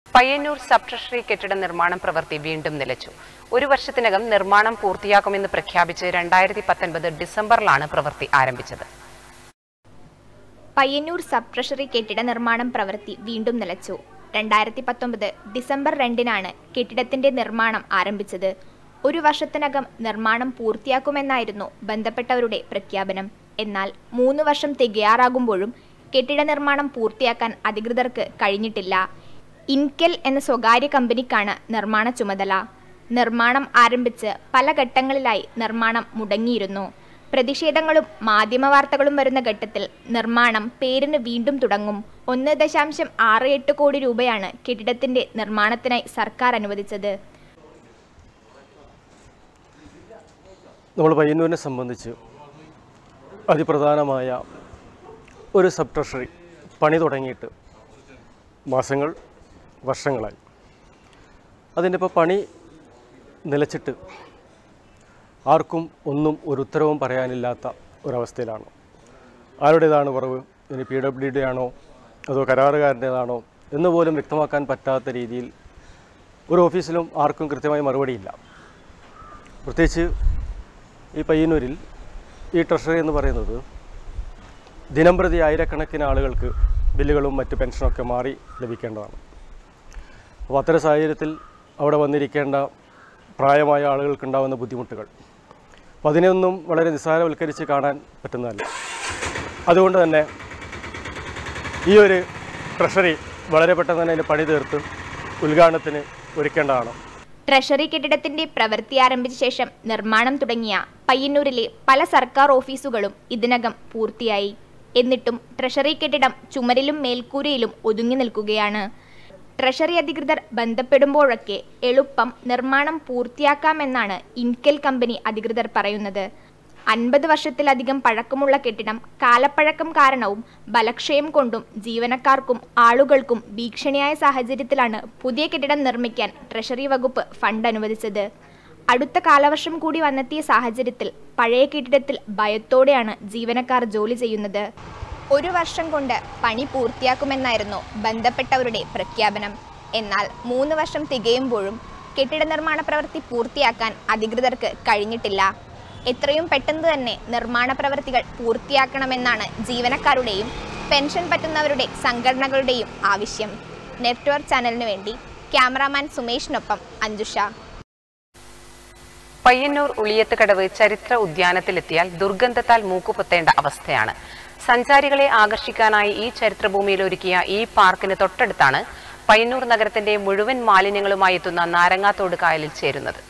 Payyanur sub treasury കെട്ടിട നിർമ്മാണം പ്രവൃത്തി വീണ്ടും നിലച്ചു ഒരു വർഷത്തിനകം നിർമ്മാണം പൂർത്തിയാക്കുമെന്ന് പ്രഖ്യാപിച്ച് രണ്ടായിരത്തി പത്തൊൻപത് ഡിസംബറിലാണ് പ്രവൃത്തി ആരംഭിച്ചത് പയ്യന്നൂർ സബ് ട്രഷറി കെട്ടിട നിർമ്മാണം പ്രവൃത്തി വീണ്ടും നിലച്ചു രണ്ടായിരത്തി പത്തൊമ്പത് ഡിസംബർ രണ്ടിനാണ് കെട്ടിടത്തിന്റെ നിർമ്മാണം ആരംഭിച്ചത് ഒരു വർഷത്തിനകം നിർമ്മാണം പൂർത്തിയാക്കുമെന്നായിരുന്നു ബന്ധപ്പെട്ടവരുടെ പ്രഖ്യാപനം എന്നാൽ മൂന്ന് വർഷം തികയാറാകുമ്പോഴും കെട്ടിട നിർമ്മാണം പൂർത്തിയാക്കാൻ അധികൃതർക്ക് കഴിഞ്ഞിട്ടില്ല ഇൻകെൽ എന്ന സ്വകാര്യ കമ്പനിക്കാണ് നിർമ്മാണ ചുമതല നിർമ്മാണം ആരംഭിച്ച് പല ഘട്ടങ്ങളിലായി നിർമ്മാണം മുടങ്ങിയിരുന്നു പ്രതിഷേധങ്ങളും മാധ്യമവാർത്തകളും വരുന്ന ഘട്ടത്തിൽ നിർമ്മാണം പേരിന് വീണ്ടും തുടങ്ങും ഒന്ന് ദശാംശം ആറ് എട്ട് കോടി രൂപയാണ് കെട്ടിടത്തിന്റെ നിർമ്മാണത്തിനായി സർക്കാർ അനുവദിച്ചത് നമ്മൾ പയ്യന്നൂരിനെ സംബന്ധിച്ച് അതിപ്രധാനമായ ഒരു സബ് ട്രഷറി പണി തുടങ്ങിയിട്ട് മാസങ്ങൾ വർഷങ്ങളായി അതിൻ്റെ ഇപ്പോൾ പണി നിലച്ചിട്ട് ആർക്കും ഒന്നും ഒരു ഉത്തരവും പറയാനില്ലാത്ത ഒരവസ്ഥയിലാണ് ആരുടേതാണ് കുറവ് ഇനി പി ഡബ്ല്യു ഡി ആണോ അതോ കരാറുകാരൻ്റേതാണോ എന്ന് പോലും വ്യക്തമാക്കാൻ പറ്റാത്ത രീതിയിൽ ഒരു ഓഫീസിലും ആർക്കും കൃത്യമായി മറുപടിയില്ല പ്രത്യേകിച്ച് ഈ പയ്യന്നൂരിൽ ഈ ട്രഷറി എന്ന് പറയുന്നത് ദിനംപ്രതി ആയിരക്കണക്കിന് ആളുകൾക്ക് ബില്ലുകളും മറ്റ് പെൻഷനൊക്കെ മാറി ലഭിക്കേണ്ടതാണ് അപ്പോൾ അത്തരം സാഹചര്യത്തിൽ അവിടെ വന്നിരിക്കേണ്ട പ്രായമായ ആളുകൾക്കുണ്ടാകുന്ന ബുദ്ധിമുട്ടുകൾ അപ്പോൾ അതിനെയൊന്നും വളരെ നിസ്സാരവൽക്കരിച്ച് കാണാൻ പറ്റുന്നതല്ല അതുകൊണ്ട് തന്നെ ഈ ഒരു ട്രഷറി വളരെ പെട്ടെന്ന് തന്നെ അതിൻ്റെ പണി തീർത്ത് ഉദ്ഘാടനത്തിന് ഒരുക്കേണ്ടതാണ് ട്രഷറി കെട്ടിടത്തിന്റെ പ്രവൃത്തി ആരംഭിച്ച ശേഷം നിർമ്മാണം തുടങ്ങിയ പയ്യന്നൂരിലെ പല സർക്കാർ ഓഫീസുകളും ഇതിനകം പൂർത്തിയായി എന്നിട്ടും ട്രഷറി കെട്ടിടം ചുമരിലും മേൽക്കൂരയിലും ഒതുങ്ങി നിൽക്കുകയാണ് ട്രഷറി അധികൃതർ ബന്ധപ്പെടുമ്പോഴൊക്കെ എളുപ്പം നിർമ്മാണം പൂർത്തിയാക്കാമെന്നാണ് ഇൻകെൽ കമ്പനി അധികൃതർ പറയുന്നത് അൻപത് വർഷത്തിലധികം പഴക്കമുള്ള കെട്ടിടം കാലപ്പഴക്കം കാരണവും ബലക്ഷയം കൊണ്ടും ജീവനക്കാർക്കും ആളുകൾക്കും ഭീഷണിയായ സാഹചര്യത്തിലാണ് പുതിയ കെട്ടിടം നിർമ്മിക്കാൻ ട്രഷറി വകുപ്പ് ഫണ്ട് അനുവദിച്ചത് അടുത്ത കാലവർഷം കൂടി വന്നെത്തിയ സാഹചര്യത്തിൽ പഴയ കെട്ടിടത്തിൽ ഭയത്തോടെയാണ് ജീവനക്കാർ ജോലി ചെയ്യുന്നത് ഒരു വർഷം കൊണ്ട് പണി പൂർത്തിയാക്കുമെന്നായിരുന്നു ബന്ധപ്പെട്ടവരുടെ പ്രഖ്യാപനം എന്നാൽ മൂന്ന് വർഷം തികയുമ്പോഴും കെട്ടിട നിർമ്മാണ പ്രവൃത്തി പൂർത്തിയാക്കാൻ അധികൃതർക്ക് കഴിഞ്ഞിട്ടില്ല എത്രയും പെട്ടെന്ന് തന്നെ നിർമ്മാണ പ്രവൃത്തികൾ പൂർത്തിയാക്കണമെന്നാണ് ജീവനക്കാരുടെയും പെൻഷൻ പറ്റുന്നവരുടെ സംഘടനകളുടെയും ആവശ്യം നെറ്റ്വർക്ക് ചാനലിനു വേണ്ടി ക്യാമറാമാൻ സുമേഷിനൊപ്പം അഞ്ജുഷ പയ്യന്നൂർ ഉളിയത്തുകടവ് ചരിത്ര ഉദ്യാനത്തിലെത്തിയാൽ ദുർഗന്ധത്താൽ മൂക്കുപൊത്തേണ്ട അവസ്ഥയാണ് സഞ്ചാരികളെ ആകർഷിക്കാനായി ഈ ചരിത്രഭൂമിയിൽ ഒരുക്കിയ ഈ പാർക്കിന് തൊട്ടടുത്താണ് പയ്യന്നൂർ നഗരത്തിന്റെ മുഴുവൻ മാലിന്യങ്ങളുമായി എത്തുന്ന നാരങ്ങാത്തോട് കായലിൽ ചേരുന്നത്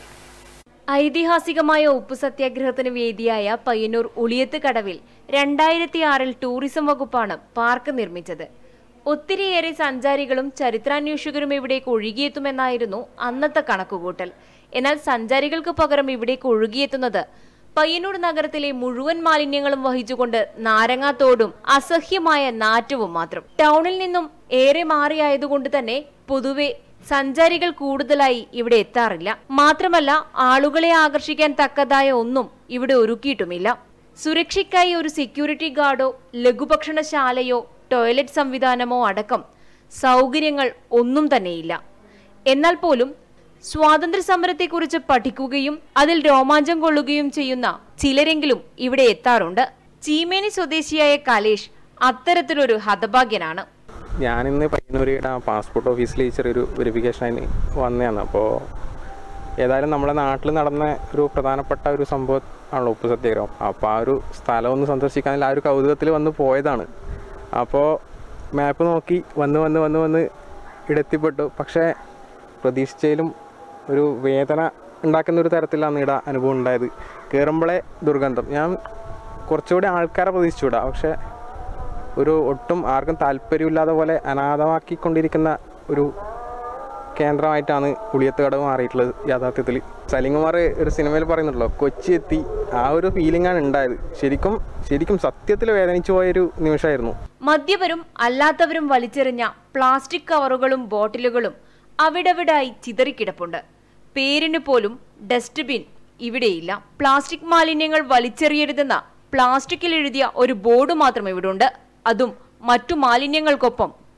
ഐതിഹാസികമായ ഉപ്പു സത്യാഗ്രഹത്തിന് വേദിയായ പയ്യന്നൂർ ഉളിയത്ത് കടവിൽ രണ്ടായിരത്തി ആറിൽ ടൂറിസം വകുപ്പാണ് പാർക്ക് നിർമ്മിച്ചത് ഒത്തിരിയേറെ സഞ്ചാരികളും ചരിത്രാന്വേഷകരും ഇവിടേക്ക് ഒഴുകിയെത്തുമെന്നായിരുന്നു അന്നത്തെ കണക്കുകൂട്ടൽ എന്നാൽ സഞ്ചാരികൾക്ക് പകരം ഇവിടേക്ക് ഒഴുകിയെത്തുന്നത് പയ്യന്നൂർ നഗരത്തിലെ മുഴുവൻ മാലിന്യങ്ങളും വഹിച്ചുകൊണ്ട് നാരങ്ങാത്തോടും അസഹ്യമായ നാറ്റവും മാത്രം ടൗണിൽ നിന്നും ഏറെ മാറിയായതുകൊണ്ട് തന്നെ പൊതുവെ സഞ്ചാരികൾ കൂടുതലായി ഇവിടെ എത്താറില്ല മാത്രമല്ല ആളുകളെ ആകർഷിക്കാൻ തക്കതായ ഒന്നും ഇവിടെ ഒരുക്കിയിട്ടുമില്ല സുരക്ഷയ്ക്കായി ഒരു സെക്യൂരിറ്റി ഗാർഡോ ലഘുഭക്ഷണശാലയോ ടോയ്ലറ്റ് സംവിധാനമോ അടക്കം സൗകര്യങ്ങൾ ഒന്നും തന്നെയില്ല എന്നാൽ പോലും സ്വാതന്ത്ര്യ സമരത്തെക്കുറിച്ച് പഠിക്കുകയും അതിൽ രോമാഞ്ചം കൊള്ളുകയും ചെയ്യുന്ന ചിലരെങ്കിലും ഇവിടെ എത്താറുണ്ട് ചീമേനി സ്വദേശിയായ കലേഷ് അത്തരത്തിലൊരു ഹതഭാഗ്യനാണ് ഞാനിന്ന് പയ്യന്നൂരിയുടെ പാസ്പോർട്ട് ഓഫീസിൽ ചെറിയൊരു വെരിഫിക്കേഷനായി വന്നതാണ് അപ്പോൾ ഏതായാലും നമ്മുടെ നാട്ടിൽ നടന്ന ഒരു പ്രധാനപ്പെട്ട ഒരു സംഭവം ആണല്ലോ ഉപ്പ് സത്യാഗ്രഹം അപ്പോൾ ആ ഒരു സ്ഥലം ഒന്ന് സന്ദർശിക്കാനുള്ള ആ ഒരു കൗതുകത്തിൽ വന്ന് പോയതാണ് അപ്പോൾ മാപ്പ് നോക്കി വന്ന് വന്ന് വന്ന് വന്ന് ഇവിടെ എത്തിപ്പെട്ടു പക്ഷേ പ്രതീക്ഷിച്ചതിലും ഒരു വേദന ഉണ്ടാക്കുന്ന ഒരു തരത്തിലാണ് ഇവിടെ അനുഭവം ഉണ്ടായത് കയറുമ്പോഴേ ദുർഗന്ധം ഞാൻ കുറച്ചുകൂടി ആൾക്കാരെ പ്രതീക്ഷിച്ചുകൂടാ പക്ഷേ ഒരു ഒട്ടും ആർക്കും താല്പര്യമില്ലാതെ പോലെ അനാഥമാക്കിക്കൊണ്ടിരിക്കുന്ന ഒരു കേന്ദ്രമായിട്ടാണ് ഉളിയത്ത് കടവ് മാറിയിട്ടുള്ളത് യാഥാർത്ഥ്യത്തിൽ സലിംകുമാർ ഒരു സിനിമയിൽ പറയുന്നുണ്ടല്ലോ കൊച്ചി എത്തി ആ ഒരു ഫീലിംഗ് ആണ് ഉണ്ടായത് ശരിക്കും ശരിക്കും സത്യത്തിൽ വേദനിച്ചു പോയൊരു നിമിഷമായിരുന്നു മദ്യപരും അല്ലാത്തവരും വലിച്ചെറിഞ്ഞ പ്ലാസ്റ്റിക് കവറുകളും ബോട്ടിലുകളും അവിടവിടായി ചിതറിക്കിടപ്പുണ്ട് പേരിന് പോലും ഡസ്റ്റ്ബിൻ ഇവിടെയില്ല പ്ലാസ്റ്റിക് മാലിന്യങ്ങൾ വലിച്ചെറിയരുതെന്ന പ്ലാസ്റ്റിക്കിൽ എഴുതിയ ഒരു ബോർഡ് മാത്രം ഇവിടുണ്ട് അതും മറ്റു മാലിന്യങ്ങൾക്കൊപ്പം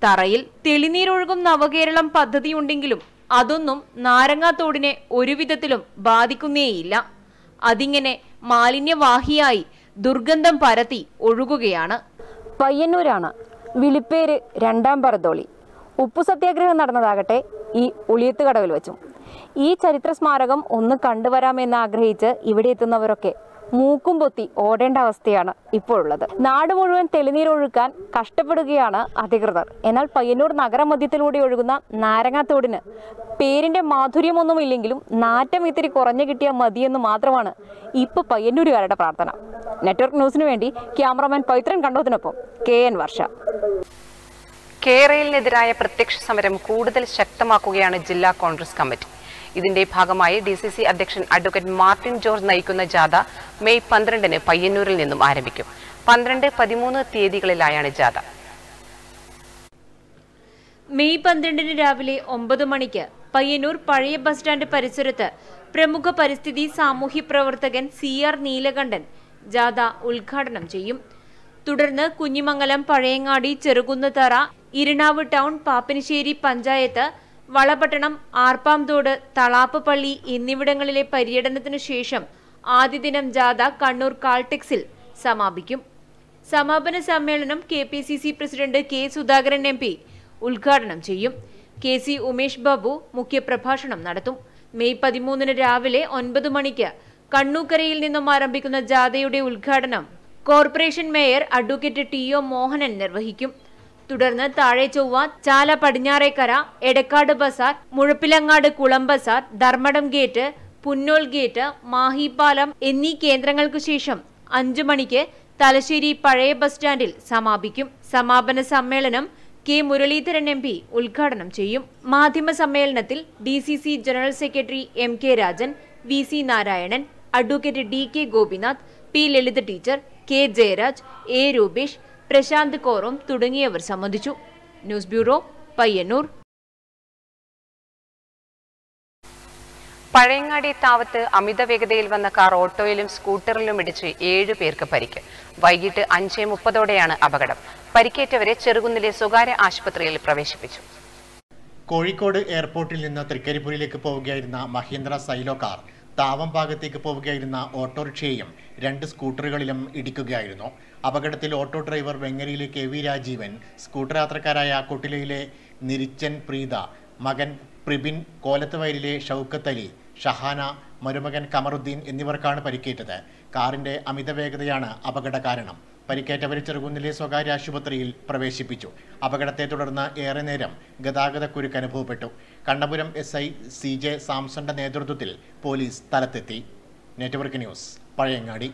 തറയിൽ തെളിനീരൊഴുകും നവകേരളം പദ്ധതിയുണ്ടെങ്കിലും അതൊന്നും നാരങ്ങാത്തോടിനെ ഒരുവിധത്തിലും ബാധിക്കുന്നേയില്ല അതിങ്ങനെ മാലിന്യവാഹിയായി ദുർഗന്ധം പരത്തി ഒഴുകുകയാണ് പയ്യന്നൂരാണ് വിളിപ്പേര് രണ്ടാം പറന്തോളി ഉപ്പു സത്യാഗ്രഹം നടന്നതാകട്ടെ ഈ ഉളിയത്ത് കടവിൽ വെച്ചും ഈ ചരിത്ര സ്മാരകം ഒന്ന് കണ്ടുവരാമെന്ന് ആഗ്രഹിച്ച് ഇവിടെ എത്തുന്നവരൊക്കെ മൂക്കും പൊത്തി ഓടേണ്ട അവസ്ഥയാണ് ഇപ്പോഴുള്ളത് നാട് മുഴുവൻ തെളിനീരൊഴുക്കാൻ കഷ്ടപ്പെടുകയാണ് അധികൃതർ എന്നാൽ പയ്യന്നൂർ നഗരമധ്യത്തിലൂടെ ഒഴുകുന്ന നാരങ്ങാത്തോടിന് പേരിന്റെ മാധുര്യമൊന്നുമില്ലെങ്കിലും നാറ്റം ഇത്തിരി കുറഞ്ഞു കിട്ടിയാൽ മതിയെന്ന് മാത്രമാണ് ഇപ്പൊ പയ്യന്നൂരുകാരുടെ പ്രാർത്ഥന നെറ്റ്വർക്ക് ന്യൂസിനു വേണ്ടി ക്യാമറമാൻ പവിത്രൻ കണ്ടോത്തിനൊപ്പം കെ എൻ വർഷ കേരളിനെതിരായ പ്രത്യക്ഷ സമരം കൂടുതൽ ശക്തമാക്കുകയാണ് ജില്ലാ കോൺഗ്രസ് കമ്മിറ്റി ഇതിന്റെ ഭാഗമായി ഡി സി സി അധ്യക്ഷൻ അഡ്വക്കേറ്റ് മാർട്ടിൻ ജോർജ് നയിക്കുന്ന ജാഥ മെയ് പന്ത്രണ്ടിന് പയ്യന്നൂരിൽ നിന്നും ആരംഭിക്കും പന്ത്രണ്ട് പതിമൂന്ന് തീയതികളിലായാണ് ജാഥ മെയ് പന്ത്രണ്ടിന് രാവിലെ ഒമ്പത് മണിക്ക് പയ്യന്നൂർ പഴയ ബസ് സ്റ്റാൻഡ് പരിസരത്ത് പ്രമുഖ പരിസ്ഥിതി സാമൂഹ്യ പ്രവർത്തകൻ സി ആർ നീലകണ്ഠൻ ജാഥ ഉദ്ഘാടനം ചെയ്യും തുടർന്ന് കുഞ്ഞിമംഗലം പഴയങ്ങാടി ചെറുകുന്നത്തറ ഇരിണാവ് ടൗൺ പാപ്പനശ്ശേരി പഞ്ചായത്ത് വളപട്ടണം ആർപ്പാംതോട് തളാപ്പ് പള്ളി എന്നിവിടങ്ങളിലെ പര്യടനത്തിനു ശേഷം ആദ്യ ദിനം ജാഥ കണ്ണൂർ കാൾടെക്സിൽ സമാപിക്കും സമാപന സമ്മേളനം K P C C president K Sudhakaran M P ഉദ്ഘാടനം ചെയ്യും കെ സി ഉമേഷ് ബാബു മുഖ്യപ്രഭാഷണം നടത്തും മെയ് പതിമൂന്നിന് രാവിലെ ഒൻപത് മണിക്ക് കണ്ണൂക്കരയിൽ നിന്നും ആരംഭിക്കുന്ന ജാഥയുടെ ഉദ്ഘാടനം corporation mayor advocate T O Mohanan നിർവഹിക്കും തുടർന്ന് താഴെ ചൊവ്വ ചാല പടിഞ്ഞാറേക്കര എടക്കാട് ബസാർ മുഴപ്പിലങ്ങാട് കുളം ബസാർ ധർമ്മടം ഗേറ്റ് പുന്നോൽ ഗേറ്റ് മാഹിപ്പാലം എന്നീ കേന്ദ്രങ്ങൾക്കു ശേഷം അഞ്ചു മണിക്ക് തലശ്ശേരി പഴയ ബസ് സ്റ്റാൻഡിൽ സമാപിക്കും സമാപന സമ്മേളനം കെ മുരളീധരൻ എം പി ഉദ്ഘാടനം ചെയ്യും മാധ്യമ സമ്മേളനത്തിൽ D C C general secretary M K Rajan V C Narayanan advocate D K Gopinath P Lalitha teacher K Jayaraj A Rupesh Prashanth Koram തുടങ്ങിയവർ സംബന്ധിച്ചു ന്യൂസ് ബ്യൂറോ പയ്യന്നൂർ പഴയങ്ങാടി താവത്ത് അമിത വേഗതയിൽ വന്ന കാർ ഓട്ടോയിലും സ്കൂട്ടറിലും ഇടിച്ച് ഏഴു പേർക്ക് പരിക്ക് വൈകിട്ട് അഞ്ച് മുപ്പതോടെയാണ് അപകടം പരിക്കേറ്റവരെ ചെറുകുന്നിലെ സ്വകാര്യ ആശുപത്രിയിൽ പ്രവേശിപ്പിച്ചു കോഴിക്കോട് എയർപോർട്ടിൽ നിന്ന് തൃക്കരിപ്പൂരിലേക്ക് പോവുകയായിരുന്ന മഹീന്ദ്ര സൈലോ കാർ താവം ഭാഗത്തേക്ക് പോവുകയായിരുന്ന ഓട്ടോറിക്ഷയെയും രണ്ട് സ്കൂട്ടറുകളിലും ഇടിക്കുകയായിരുന്നു അപകടത്തിൽ ഓട്ടോ ഡ്രൈവർ വെങ്ങരയിലെ കെ വി രാജീവൻ സ്കൂട്ടർ യാത്രക്കാരായ കൊട്ടിലയിലെ നിരിച്ചൻ പ്രീത മകൻ പ്രിബിൻ കോലത്തുവയലിലെ ഷൗക്കത്ത് അലി ഷഹാന മരുമകൻ കമറുദ്ദീൻ എന്നിവർക്കാണ് പരിക്കേറ്റത് കാറിന്റെ അമിത വേഗതയാണ് അപകട കാരണം പരിക്കേറ്റവരെ ചെറുകുന്നിലെ സ്വകാര്യ ആശുപത്രിയിൽ പ്രവേശിപ്പിച്ചു അപകടത്തെ തുടർന്ന് ഏറെ നേരം ഗതാഗത കുരുക്ക് അനുഭവപ്പെട്ടു Kannapuram S I C J സാംസന്റെ നേതൃത്വത്തിൽ പോലീസ് സ്ഥലത്തെത്തി നെറ്റ്വർക്ക് ന്യൂസ് പഴയങ്ങാടി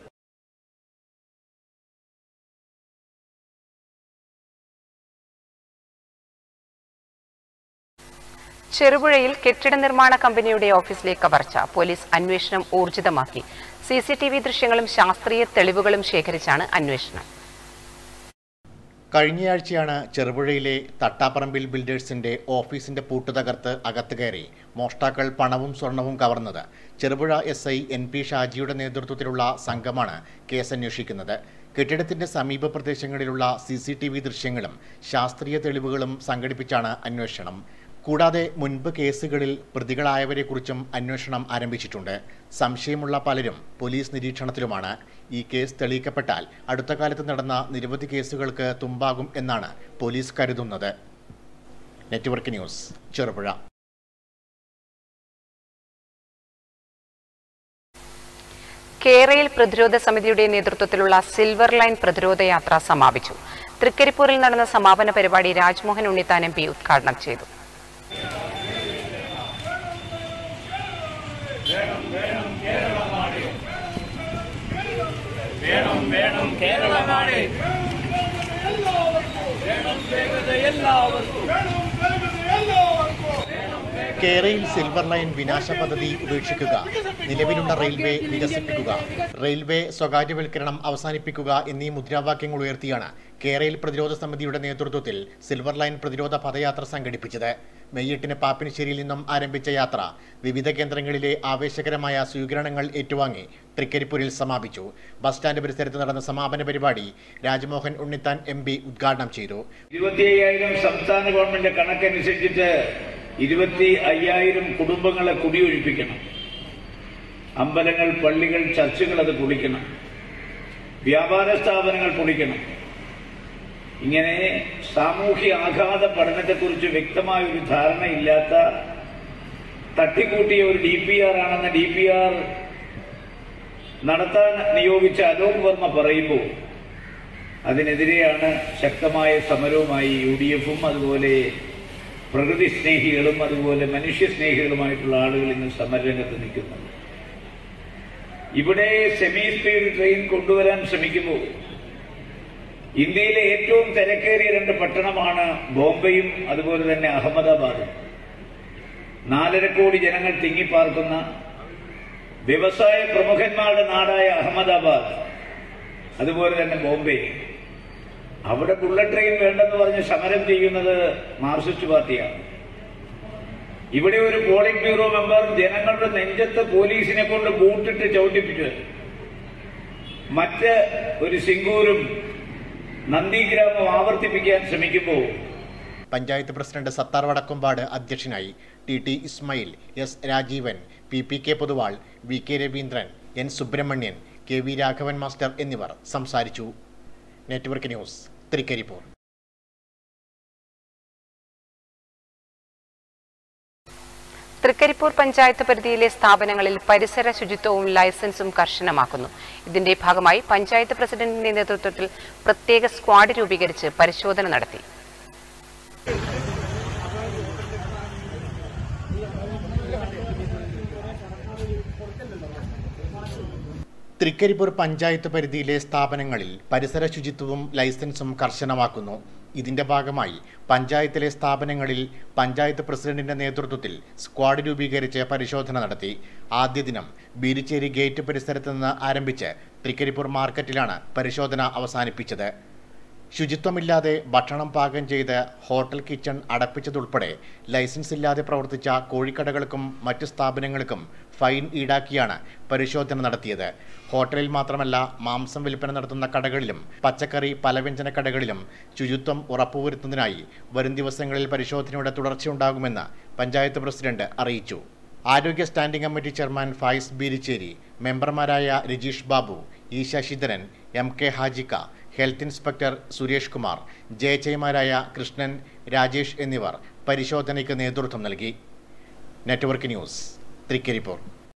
ചെറുപുഴയിൽ കെട്ടിട നിർമ്മാണ കമ്പനിയുടെ ഓഫീസിലേക്ക് കവർച്ച പോലീസ് അന്വേഷണം ഊർജിതമാക്കി സി സി ടി വി ദൃശ്യങ്ങളും ശാസ്ത്രീയ തെളിവുകളും ശേഖരിച്ചാണ് അന്വേഷണം കഴിഞ്ഞയാഴ്ചയാണ് ചെറുപുഴയിലെ തട്ടാപ്പറമ്പിൽ ബിൽഡേഴ്സിന്റെ ഓഫീസിന്റെ പൂട്ട് തകർത്ത് അകത്ത് കയറി മോഷ്ടാക്കൾ പണവും സ്വർണവും കവർന്നത് Cherupuzha S I N P ഷാജിയുടെ നേതൃത്വത്തിലുള്ള സംഘമാണ് കേസ് അന്വേഷിക്കുന്നത് കെട്ടിടത്തിന്റെ സമീപ പ്രദേശങ്ങളിലുള്ള സി സി ടി വി ദൃശ്യങ്ങളും ശാസ്ത്രീയ തെളിവുകളും സംഘടിപ്പിച്ചാണ് അന്വേഷണം കൂടാതെ മുൻപ് കേസുകളിൽ പ്രതികളായവരെക്കുറിച്ചും അന്വേഷണം ആരംഭിച്ചിട്ടുണ്ട് സംശയമുള്ള പലരും പോലീസ് നിരീക്ഷണത്തിലുമാണ് ഈ കേസ് തെളിയിക്കപ്പെട്ടാൽ അടുത്ത കാലത്ത് നടന്ന നിരവധി കേസുകൾക്ക് തുമ്പാകും എന്നാണ് പോലീസ് കരുതുന്നത് നെറ്റ്വർക്ക് ന്യൂസ് ചെറുപുഴ കേരയിൽ പ്രതിരോധ സമിതിയുടെ നേതൃത്വത്തിലുള്ള സിൽവർ ലൈൻ പ്രതിരോധ യാത്ര സമാപിച്ചു തൃക്കരിപ്പൂരിൽ നടന്ന സമാപന പരിപാടി രാജ്മോഹൻ ഉണ്ണിത്താൻ എം പി ഉദ്ഘാടനം ചെയ്തു കേരയിൽ സിൽവർ ലൈൻ വിനാശ പദ്ധതി ഉപേക്ഷിക്കുക നിലവിലുള്ള റെയിൽവേ വികസിപ്പിക്കുക റെയിൽവേ സ്വകാര്യവൽക്കരണം അവസാനിപ്പിക്കുക എന്നീ മുദ്രാവാക്യങ്ങൾ ഉയർത്തിയാണ് കേരയിൽ പ്രതിരോധ സമിതിയുടെ നേതൃത്വത്തിൽ സിൽവർ ലൈൻ പ്രതിരോധ പദയാത്ര സംഘടിപ്പിച്ചത് മെയ് എട്ടിന് പാപ്പിനിശ്ശേരിയിൽ നിന്നും ആരംഭിച്ച യാത്ര വിവിധ കേന്ദ്രങ്ങളിലെ ആവേശകരമായ സ്വീകരണങ്ങൾ ഏറ്റുവാങ്ങി തൃക്കരിപ്പൂരിൽ സമാപിച്ചു ബസ് സ്റ്റാൻഡ് പരിസരത്ത് നടന്ന സമാപന പരിപാടി രാജ്മോഹൻ ഉണ്ണിത്താൻ എം പി ഉദ്ഘാടനം ചെയ്തു ഇരുപത്തി അയ്യായിരം സംസ്ഥാന ഗവൺമെന്റ് കണക്കനുസരിച്ചിട്ട് ഇരുപത്തി അയ്യായിരം കുടുംബങ്ങളെ കുടിയൊഴിപ്പിക്കണം അമ്പലങ്ങൾ പള്ളികൾ ചർച്ചുകൾ അത് പൊളിക്കണം വ്യാപാര സ്ഥാപനങ്ങൾ പൊളിക്കണം ഇങ്ങനെ സാമൂഹ്യ ആഘാത പഠനത്തെക്കുറിച്ച് വ്യക്തമായ ഒരു ധാരണയില്ലാത്ത തട്ടിക്കൂട്ടിയ ഒരു ഡി പി ആർ ആണെന്ന് ഡി പി ആർ നടത്താൻ നിയോഗിച്ച അലോക് വർമ്മ പറയുമ്പോൾ അതിനെതിരെയാണ് ശക്തമായ സമരവുമായി യു ഡി എഫും അതുപോലെ പ്രകൃതി സ്നേഹികളും അതുപോലെ മനുഷ്യ സ്നേഹികളുമായിട്ടുള്ള ആളുകൾ ഇന്ന് സമരരംഗത്ത് നിൽക്കുന്നുണ്ട് ഇവിടെ സെമി സ്പീഡ് ട്രെയിൻ കൊണ്ടുവരാൻ ശ്രമിക്കുമ്പോൾ ഇന്ത്യയിലെ ഏറ്റവും തിരക്കേറിയ രണ്ട് പട്ടണമാണ് ബോംബെയും അതുപോലെ തന്നെ അഹമ്മദാബാദും നാലര കോടി ജനങ്ങൾ തിങ്ങിപ്പാർക്കുന്ന വ്യവസായ പ്രമുഖന്മാരുടെ നാടായ അഹമ്മദാബാദ് അതുപോലെ തന്നെ ബോംബെ അവിടെ ബുള്ളറ്റ് ട്രെയിൻ വേണ്ടെന്ന് പറഞ്ഞ് സമരം ചെയ്യുന്നത് മാർക്സിസ്റ്റ് പാർട്ടിയാണ് ഇവിടെ ഒരു പോളിറ്റ് ബ്യൂറോ മെമ്പർ ജനങ്ങളുടെ നെഞ്ചത്ത് പോലീസിനെ കൊണ്ട് ബൂട്ടിട്ട് ചവിട്ടിപ്പിച്ചു മറ്റ് ഒരു സിംഗൂരും നന്ദിഗ്രാമം ആവർത്തിപ്പിക്കാൻ ശ്രമിക്കുമ്പോൾ പഞ്ചായത്ത് പ്രസിഡന്റ് സത്താർ വടക്കുംപാട് അധ്യക്ഷനായി T T Ismail S Rajeevan P P K Pothuval V K Raveendran N Subrahmanyan K V Raghavan master എന്നിവർ സംസാരിച്ചു നെറ്റ്വർക്ക് ന്യൂസ് തൃക്കരിപ്പൂർ തൃക്കരിപ്പൂർ പഞ്ചായത്ത് പരിധിയിലെ സ്ഥാപനങ്ങളിൽ പരിസര ശുചിത്വവും ലൈസൻസും കർശനമാക്കുന്നു ഇതിന്റെ ഭാഗമായി പഞ്ചായത്ത് പ്രസിഡന്റിന്റെ നേതൃത്വത്തിൽ പ്രത്യേക സ്ക്വാഡ് രൂപീകരിച്ച് പരിശോധന നടത്തി തൃക്കരിപ്പൂർ പഞ്ചായത്ത് പരിധിയിലെ സ്ഥാപനങ്ങളിൽ പരിസര ശുചിത്വവും ലൈസൻസും കർശനമാക്കുന്നു ഇതിന്റെ ഭാഗമായി പഞ്ചായത്തിലെ സ്ഥാപനങ്ങളിൽ പഞ്ചായത്ത് പ്രസിഡന്റിന്റെ നേതൃത്വത്തിൽ സ്ക്വാഡ് രൂപീകരിച്ച് പരിശോധന നടത്തി ആദ്യ ദിനം ബീരിച്ചേരി ഗേറ്റ് പരിസരത്ത് നിന്ന് ആരംഭിച്ച് തൃക്കരിപ്പൂർ മാർക്കറ്റിലാണ് പരിശോധന അവസാനിപ്പിച്ചത് ശുചിത്വമില്ലാതെ ഭക്ഷണം പാകം ചെയ്ത് ഹോട്ടൽ കിച്ചൺ അടപ്പിച്ചതുൾപ്പെടെ ലൈസൻസ് ഇല്ലാതെ പ്രവർത്തിച്ച കോഴിക്കടകൾക്കും മറ്റ് സ്ഥാപനങ്ങൾക്കും ഫൈൻ ഈടാക്കിയാണ് പരിശോധന നടത്തിയത് ഹോട്ടലിൽ മാത്രമല്ല മാംസം വിൽപ്പന നടത്തുന്ന കടകളിലും പച്ചക്കറി പലവ്യഞ്ജന കടകളിലും ശുചിത്വം ഉറപ്പുവരുത്തുന്നതിനായി വരും ദിവസങ്ങളിൽ പരിശോധനയുടെ തുടർച്ചയുണ്ടാകുമെന്ന് പഞ്ചായത്ത് പ്രസിഡന്റ് അറിയിച്ചു ആരോഗ്യ standing committee chairman Fayis Beericheri മെമ്പർമാരായ Rajeesh Babu E Sasidharan M K ഹാജിക്ക ഹെൽത്ത് ഇൻസ്പെക്ടർ സുരേഷ് കുമാർ ജയചയമാരായ കൃഷ്ണൻ രാജേഷ് എന്നിവർ പരിശോധനയ്ക്ക് നേതൃത്വം നൽകി നെറ്റ്വർക്ക് ന്യൂസ് തൃക്കരിപ്പൂർ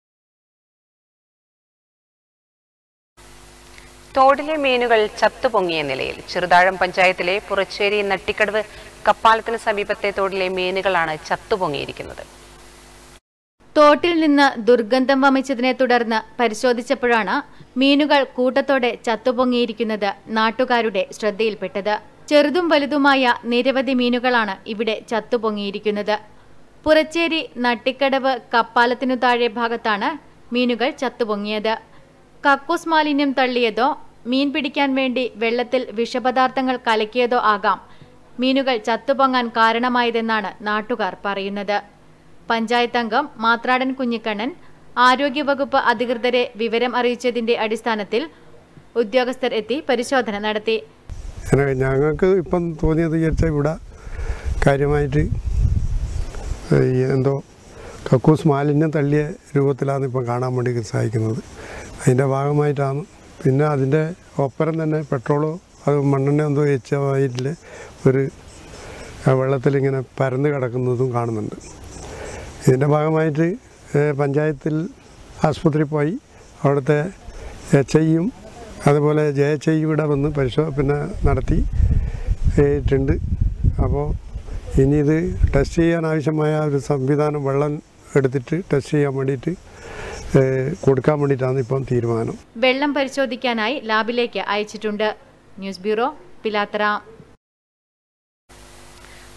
തോടിലെ മീനുകൾ ചത്തുപൊങ്ങിയ നിലയിൽ ചെറുതാഴം പഞ്ചായത്തിലെ പുറച്ചേരി നട്ടിക്കടവ് കപ്പാലത്തിന് സമീപത്തെ തോടിലെ മീനുകളാണ് ചത്തുപൊങ്ങിയിരിക്കുന്നത് തോട്ടിൽ നിന്ന് ദുർഗന്ധം വമിച്ചതിനെ തുടർന്ന് പരിശോധിച്ചപ്പോഴാണ് മീനുകൾ കൂട്ടത്തോടെ ചത്തുപൊങ്ങിയിരിക്കുന്നത് നാട്ടുകാരുടെ ശ്രദ്ധയിൽപ്പെട്ടത് ചെറുതും വലുതുമായ നിരവധി മീനുകളാണ് ഇവിടെ ചത്തുപൊങ്ങിയിരിക്കുന്നത് പുറച്ചേരി നട്ടിക്കടവ് കപ്പാലത്തിനു താഴെ ഭാഗത്താണ് മീനുകൾ ചത്തുപൊങ്ങിയത് കക്കൂസ് മാലിന്യം തള്ളിയതോ മീൻ പിടിക്കാൻ വേണ്ടി വെള്ളത്തിൽ വിഷപദാർത്ഥങ്ങൾ കലക്കിയതോ ആകാം മീനുകൾ ചത്തുപൊങ്ങാൻ കാരണമായതെന്നാണ് നാട്ടുകാർ പറയുന്നത് പഞ്ചായത്ത് അംഗം മാത്രാടൻ കുഞ്ഞിക്കണ്ണൻ ആരോഗ്യവകുപ്പ് അധികൃതരെ വിവരം അറിയിച്ചതിന്റെ അടിസ്ഥാനത്തിൽ ഉദ്യോഗസ്ഥർ എത്തി പരിശോധന നടത്തി അങ്ങനെ ഞങ്ങൾക്ക് ഇപ്പം തോന്നിയത് വിചാരിച്ചാൽ ഇവിടെ കാര്യമായിട്ട് ഈ എന്തോ കക്കൂസ് മാലിന്യം തള്ളിയ രൂപത്തിലാണ് ഇപ്പം കാണാൻ വേണ്ടി സാധിക്കുന്നത് അതിൻ്റെ ഭാഗമായിട്ടാണ് പിന്നെ അതിൻ്റെ ഒപ്പരം തന്നെ പെട്രോളോ അത് മണ്ണെണ്ണ എന്തോ വെച്ചമായിട്ട് ഒരു വെള്ളത്തിലിങ്ങനെ പരന്ന് കിടക്കുന്നതും കാണുന്നുണ്ട് ഇതിൻ്റെ ഭാഗമായിട്ട് ഏഹ്, പഞ്ചായത്തിൽ ആസ്പത്രി പോയി അവിടുത്തെ എച്ച് ഐയും അതുപോലെ ജെ എച്ച് ഐ ഇവിടെ വന്ന് പരിശോ പിന്നെ നടത്തി ഏറ്റിട്ടുണ്ട് അപ്പോൾ ഇനി ഇത് ടെസ്റ്റ് ചെയ്യാൻ ആവശ്യമായ ഒരു സംവിധാനം വെള്ളം എടുത്തിട്ട് ടെസ്റ്റ് ചെയ്യാൻ വേണ്ടിയിട്ട് ഏഹ്, കൊടുക്കാൻ വേണ്ടിയിട്ടാണ് ഇപ്പം തീരുമാനം വെള്ളം പരിശോധിക്കാനായി ലാബിലേക്ക് അയച്ചിട്ടുണ്ട് news bureau Pilathara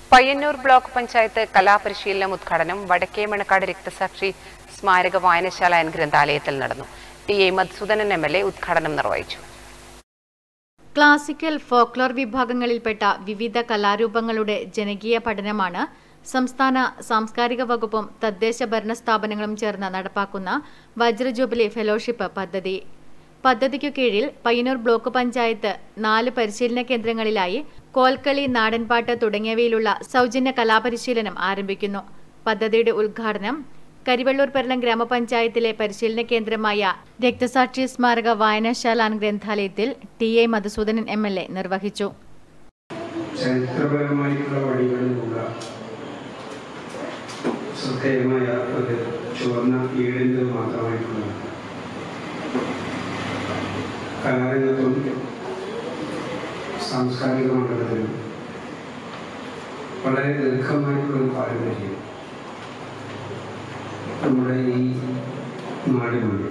Payyanur block panchayat കലാപരിശീലനം ഉദ്ഘാടനം വടക്കേ മണക്കാട് രക്തസാക്ഷി സ്മാരക വായനശാല ആൻഡ് ഗ്രന്ഥാലയത്തിൽ നടന്നു T A Madhusoodanan M L A ഉദ്ഘാടനം നിർവഹിച്ചു ക്ലാസിക്കൽ ഫോക്ലോർ വിഭാഗങ്ങളിൽപ്പെട്ട വിവിധ കലാരൂപങ്ങളുടെ ജനകീയ പഠനമാണ് സംസ്ഥാന സാംസ്കാരിക വകുപ്പും തദ്ദേശ ഭരണ സ്ഥാപനങ്ങളും ചേർന്ന് നടപ്പാക്കുന്ന വജ്രജൂബിലി ഫെലോഷിപ്പ് പദ്ധതി പദ്ധതിക്കു കീഴിൽ പയ്യന്നൂർ ബ്ലോക്ക് പഞ്ചായത്ത് നാല് പരിശീലന കേന്ദ്രങ്ങളിലായി കോൽക്കളി നാടൻപാട്ട് തുടങ്ങിയവയിലുള്ള സൗജന്യ കലാപരിശീലനം ആരംഭിക്കുന്നു പദ്ധതിയുടെ ഉദ്ഘാടനം കരിവള്ളൂർ പെരളം ഗ്രാമപഞ്ചായത്തിലെ പരിശീലന കേന്ദ്രമായ രക്തസാക്ഷി സ്മാരക വായനശാല ആൻഡ് ഗ്രന്ഥാലയത്തിൽ T A Madhusoodanan M L A നിർവഹിച്ചു ചരിത്രപരമായിട്ടുള്ള വഴികളിലുള്ള ശ്രദ്ധേയമായ ഒരു ചുവന്ന ഈടിൻ്റെ മാത്രമായിട്ടുള്ള കലാരംഗത്തും സാംസ്കാരിക മണ്ഡലത്തിലും വളരെ ദീർഘമായിട്ടുള്ള ഒരു പാരമ്പര്യം നമ്മുടെ ഈ നാടിനുണ്ട്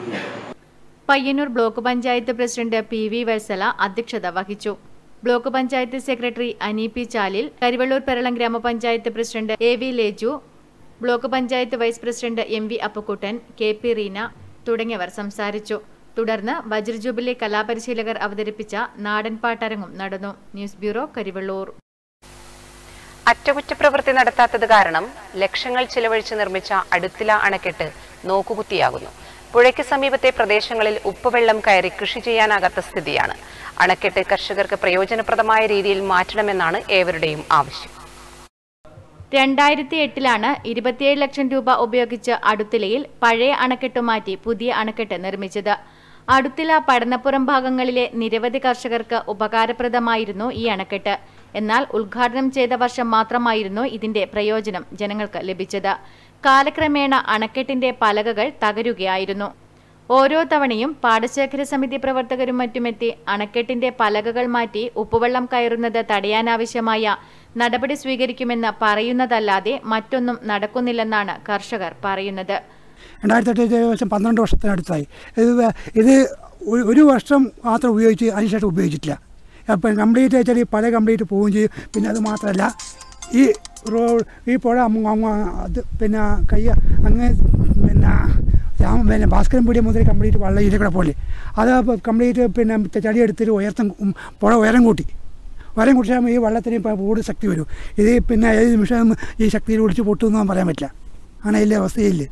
Payyanur block panchayat president P V Vatsala അധ്യക്ഷത വഹിച്ചു block panchayat secretary Ani P Chalil Karivellur Peralam ഗ്രാമപഞ്ചായത്ത് president A V Leju block panchayat vice president M V Appukuttan K P Reena തുടങ്ങിയവർ സംസാരിച്ചു തുടർന്ന് വജ്രജൂബിലി കലാപരിശീലകർ അവതരിപ്പിച്ച നാടൻപാട്ടരങ്ങും നടന്നു ന്യൂസ് ബ്യൂറോ കരിവള്ളൂർ അറ്റകുറ്റപ്രവൃത്തി നടത്താത്തത് കാരണം ലക്ഷങ്ങൾ ചിലവഴിച്ച് നിർമ്മിച്ച അടുത്തില അണക്കെട്ട് നോക്കുകുത്തിയാകുന്നു പുഴയ്ക്ക് സമീപത്തെ പ്രദേശങ്ങളിൽ ഉപ്പുവെള്ളം കയറി കൃഷി ചെയ്യാനാകാത്ത സ്ഥിതിയാണ് അണക്കെട്ട് കർഷകർക്ക് പ്രയോജനപ്രദമായ രീതിയിൽ മാറ്റണമെന്നാണ് ഏവരുടെയും ആവശ്യം രണ്ടായിരത്തി എട്ടിലാണ് ഇരുപത്തിയേഴ് ലക്ഷം രൂപ ഉപയോഗിച്ച് അടുത്തിലയിൽ പഴയ അണക്കെട്ട് മാറ്റി പുതിയ അണക്കെട്ട് നിർമ്മിച്ചത് അടുത്തില പടന്നപ്പുറം ഭാഗങ്ങളിലെ നിരവധി കർഷകർക്ക് ഉപകാരപ്രദമായിരുന്നു ഈ അണക്കെട്ട് എന്നാൽ ഉദ്ഘാടനം ചെയ്ത വർഷം മാത്രമായിരുന്നു ഇതിന്റെ പ്രയോജനം ജനങ്ങൾക്ക് ലഭിച്ചത് കാലക്രമേണ അണക്കെട്ടിന്റെ പലകകൾ തകരുകയായിരുന്നു ഓരോ തവണയും പാടശേഖര സമിതി പ്രവർത്തകരും മറ്റുമെത്തി അണക്കെട്ടിന്റെ പലകകൾ മാറ്റി ഉപ്പുവെള്ളം കയറുന്നത് തടയാനാവശ്യമായ നടപടി സ്വീകരിക്കുമെന്ന് പറയുന്നതല്ലാതെ മറ്റൊന്നും നടക്കുന്നില്ലെന്നാണ് കർഷകർ പറയുന്നത് രണ്ടായിരത്തി എട്ട് ഏകദേശം പന്ത്രണ്ട് വർഷത്തിനടുത്തായി ഇത് വേ- ഇത് ഒരു- ഒരു വർഷം മാത്രം ഉപയോഗിച്ച് അതിനുശേഷം ഉപയോഗിച്ചിട്ടില്ല അപ്പം കംപ്ലീറ്റ് വെച്ചാൽ ഈ പല കംപ്ലീറ്റ് പോവുകയും ചെയ്യും പിന്നെ അത് മാത്രമല്ല ഈ റോ ഈ പുഴ അങ്ങ് അങ്ങ് അത് പിന്നെ കൈ അങ്ങ് പിന്നെ രാമ പിന്നെ ഭാസ്കരൻ പീടിയ മുതൽ കംപ്ലീറ്റ് വെള്ളം ഇതിൽ കൂടെ പോലെ അത് കംപ്ലീറ്റ് പിന്നെ ചടി എടുത്തിട്ട് ഉയർത്തം ഉം, പുഴ ഉയരം കൂട്ടി ഉയരം കൂട്ടിയാൽ ഈ വെള്ളത്തിന് ഇപ്പോൾ കൂടുതൽ ശക്തി വരും ഇത് പിന്നെ ഏത് നിമിഷം ഈ ശക്തിയിൽ ഒളിച്ച് പൊട്ടുമെന്ന് പറയാൻ പറ്റില്ല അങ്ങനെ ഇല്ല അവസ്ഥയില്ലേ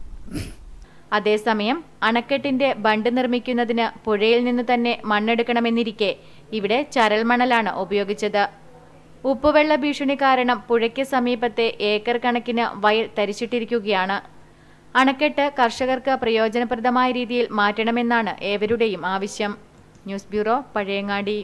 അതേസമയം അണക്കെട്ടിന്റെ ബണ്ട് നിർമ്മിക്കുന്നതിന് പുഴയിൽ നിന്ന് തന്നെ മണ്ണെടുക്കണമെന്നിരിക്കെ ഇവിടെ ചരൽമണലാണ് ഉപയോഗിച്ചത് ഉപ്പുവെള്ള ഭീഷണി കാരണം പുഴയ്ക്ക് സമീപത്തെ ഏക്കർ കണക്കിന് വയൽ തരിച്ചിട്ടിരിക്കുകയാണ് അണക്കെട്ട് കർഷകർക്ക് പ്രയോജനപ്രദമായ രീതിയിൽ മാറ്റണമെന്നാണ് ഏവരുടെയും ആവശ്യം ന്യൂസ് ബ്യൂറോ പഴയങ്ങാടി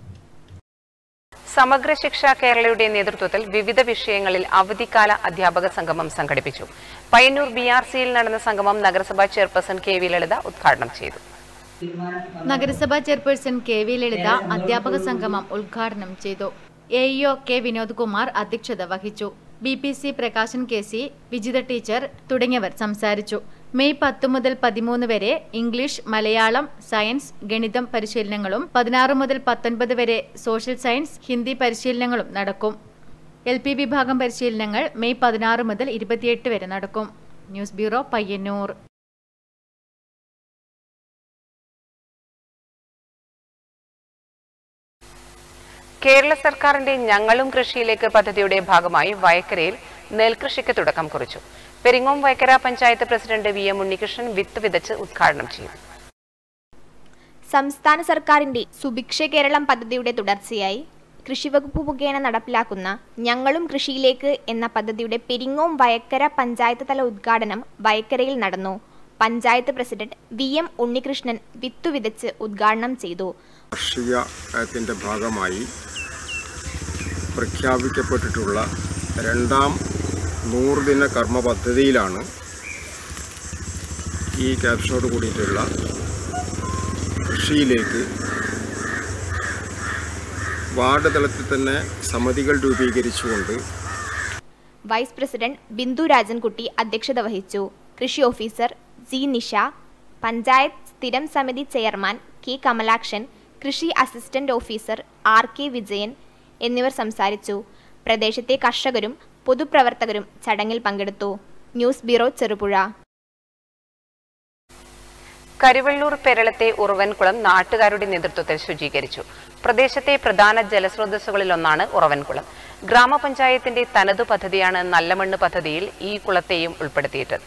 സമഗ്ര ശിക്ഷ കേരളയുടെ നേതൃത്വത്തിൽ വിവിധ വിഷയങ്ങളിൽ അവധിക്കാല അധ്യാപക സംഗമം സംഘടിപ്പിച്ചു പയ്യന്നൂർ ബി ആർ സിയിൽ നടന്ന സംഗമം നഗരസഭാ ചെയർപേഴ്സൺ കെ വി ലളിത ഉദ്ഘാടനം ചെയ്തു നഗരസഭാ ചെയർപേഴ്സൺ കെ വി ലളിത അധ്യാപക സംഗമം ഉദ്ഘാടനം ചെയ്തു A EO K Vinod Kumar അധ്യക്ഷത വഹിച്ചു B P C Prakashan K C Vijitha teacher തുടങ്ങിയവർ സംസാരിച്ചു മെയ് പത്ത് മുതൽ പതിമൂന്ന് വരെ ഇംഗ്ലീഷ് മലയാളം സയൻസ് ഗണിതം പരിശീലനങ്ങളും പതിനാറ് മുതൽ പത്തൊൻപത് വരെ സോഷ്യൽ സയൻസ് ഹിന്ദി പരിശീലനങ്ങളും നടക്കും എൽ പി വിഭാഗം പരിശീലനങ്ങൾ മെയ് പതിനാറ് മുതൽ ഇരുപത്തിയെട്ട് വരെ നടക്കും ന്യൂസ് ബ്യൂറോ പയ്യന്നൂർ കേരള സർക്കാരിന്റെ ഞങ്ങളും കൃഷിയിലേക്ക് പദ്ധതിയുടെ ഭാഗമായി വയക്കരയിൽ നെൽകൃഷിക്ക് തുടക്കം കുറിച്ചു Peringome Vayakkara panchayat president V M Unnikrishnan വിത്ത് വിതച്ച് ഉദ്ഘാടനം ചെയ്തു സംസ്ഥാന സർക്കാരിന്റെ സുഭിക്ഷ കേരളം പദ്ധതിയുടെ തുടർച്ചയായി കൃഷിവകുപ്പ് മുഖേന നടപ്പിലാക്കുന്ന ഞങ്ങളും കൃഷിയിലേക്ക് എന്ന പദ്ധതിയുടെ പെരിങ്ങോം വയക്കര പഞ്ചായത്ത് തല ഉദ്ഘാടനം വയക്കരയിൽ നടന്നു panchayat president V M Unnikrishnan വിത്തു വിതച്ച് ഉദ്ഘാടനം ചെയ്തു കാർഷികത്തിൻ്റെ ഭാഗമായി പ്രഖ്യാപിക്കപ്പെട്ടിട്ടുള്ള രണ്ടാം നൂറുദിന കർമ്മ പദ്ധതിയിലാണ് ഈ ക്യാപ്ഷനോട് കൂടിയിട്ടുള്ള കൃഷിയിലേക്ക് വാർഡ് തലത്തിൽ തന്നെ സമിതികൾ രൂപീകരിച്ചുകൊണ്ട് വൈസ് പ്രസിഡന്റ് ബിന്ദു രാജൻകുട്ടി അധ്യക്ഷത വഹിച്ചു കൃഷി ഓഫീസർ ജി നിഷ പഞ്ചായത്ത് സ്ഥിരം സമിതി ചെയർമാൻ കെ കമലാക്ഷൻ കൃഷി assistant officer R K Vijayan എന്നിവർ സംസാരിച്ചു പ്രദേശത്തെ കർഷകരും പൊതുപ്രവർത്തകരും ചടങ്ങിൽ പങ്കെടുത്തു ന്യൂസ് ബ്യൂറോ ചെറുപുഴ കരിവള്ളൂർ പെരളത്തെ ഉറവൻകുളം നാട്ടുകാരുടെ നേതൃത്വത്തിൽ ശുചീകരിച്ചു പ്രദേശത്തെ പ്രധാന ജലസ്രോതസ്സുകളിലൊന്നാണ് ഉറവൻകുളം ഗ്രാമപഞ്ചായത്തിന്റെ തനതു പദ്ധതിയാണ് നല്ലമണ്ണ് പദ്ധതിയിൽ ഈ കുളത്തെയും ഉൾപ്പെടുത്തിയിട്ടത്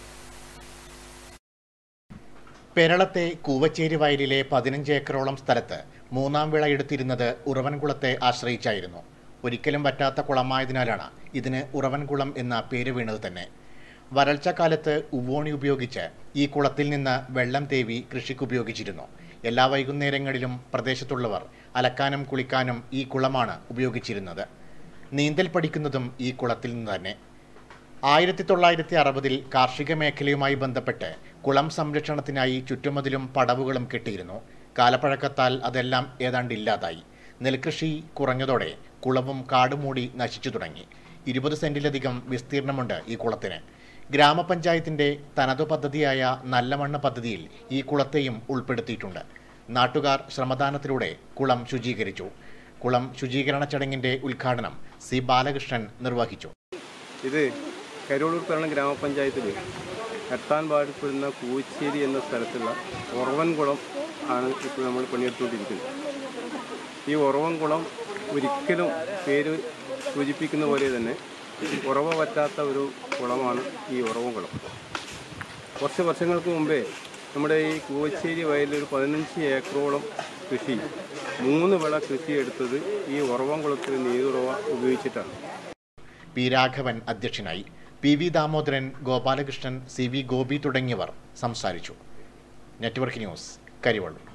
പെരളത്തെ കൂവച്ചേരി വയലിലെ പതിനഞ്ച് ഏക്കറോളം സ്ഥലത്ത് മൂന്നാം വിള എടുത്തിരുന്നത് ഉറവൻകുളത്തെ ആശ്രയിച്ചായിരുന്നു ഒരിക്കലും പറ്റാത്ത കുളമായതിനാലാണ് ഇതിന് ഉറവൻകുളം എന്ന പേര് വീണത് തന്നെ വരൾച്ച കാലത്ത് ഉവ്വോണി ഉപയോഗിച്ച് ഈ കുളത്തിൽ നിന്ന് വെള്ളം തേവി കൃഷിക്ക് ഉപയോഗിച്ചിരുന്നു എല്ലാ വൈകുന്നേരങ്ങളിലും പ്രദേശത്തുള്ളവർ അലക്കാനും കുളിക്കാനും ഈ കുളമാണ് ഉപയോഗിച്ചിരുന്നത് നീന്തൽ പഠിക്കുന്നതും ഈ കുളത്തിൽ നിന്ന് തന്നെ ആയിരത്തി തൊള്ളായിരത്തി അറുപതിൽ കാർഷിക മേഖലയുമായി ബന്ധപ്പെട്ട് കുളം സംരക്ഷണത്തിനായി ചുറ്റുമതിലും പടവുകളും കെട്ടിയിരുന്നു കാലപ്പഴക്കത്താൽ അതെല്ലാം ഏതാണ്ട് ഇല്ലാതായി നെൽകൃഷി കുറഞ്ഞതോടെ കുളവും കാടുമൂടി നശിച്ചു തുടങ്ങി ഇരുപത് സെന്റിലധികം വിസ്തീർണമുണ്ട് ഈ കുളത്തിന് ഗ്രാമപഞ്ചായത്തിന്റെ തനതു പദ്ധതിയായ നല്ലമണ്ണ് പദ്ധതിയിൽ ഈ കുളത്തെയും ഉൾപ്പെടുത്തിയിട്ടുണ്ട് നാട്ടുകാർ ശ്രമദാനത്തിലൂടെ കുളം ശുചീകരിച്ചു കുളം ശുചീകരണ ചടങ്ങിന്റെ ഉദ്ഘാടനം സി ബാലകൃഷ്ണൻ നിർവഹിച്ചു ഇത് കരോളൂർ പെരണം ഗ്രാമപഞ്ചായത്തിൽ എട്ടാൻ പാടിപ്പെടുന്ന കൂച്ചേരി എന്ന സ്ഥലത്തുള്ള ഉറവൻകുളം ആണ് ഇപ്പോൾ നമ്മൾ പണിയെടുത്തുകൊണ്ടിരിക്കുന്നത് ഈ ഉറവൻകുളം ഒരിക്കലും പേര് സൂചിപ്പിക്കുന്ന പോലെ തന്നെ ഉറവ പറ്റാത്ത ഒരു കുളമാണ് ഈ ഉറവൻകുളം കുറച്ച് വർഷങ്ങൾക്ക് മുമ്പേ നമ്മുടെ ഈ കൂവച്ചേരി വയലിൽ ഒരു പതിനഞ്ച് ഏക്കറോളം കൃഷി മൂന്ന് വിള കൃഷി എടുത്തത് ഈ ഉറവൻകുളത്തിൽ നീരുറവ ഉപയോഗിച്ചിട്ടാണ് പി രാഘവൻ അധ്യക്ഷനായി P V Damodaran Gopalakrishnan C V Gopi തുടങ്ങിയവർ സംസാരിച്ചു network news Karivellur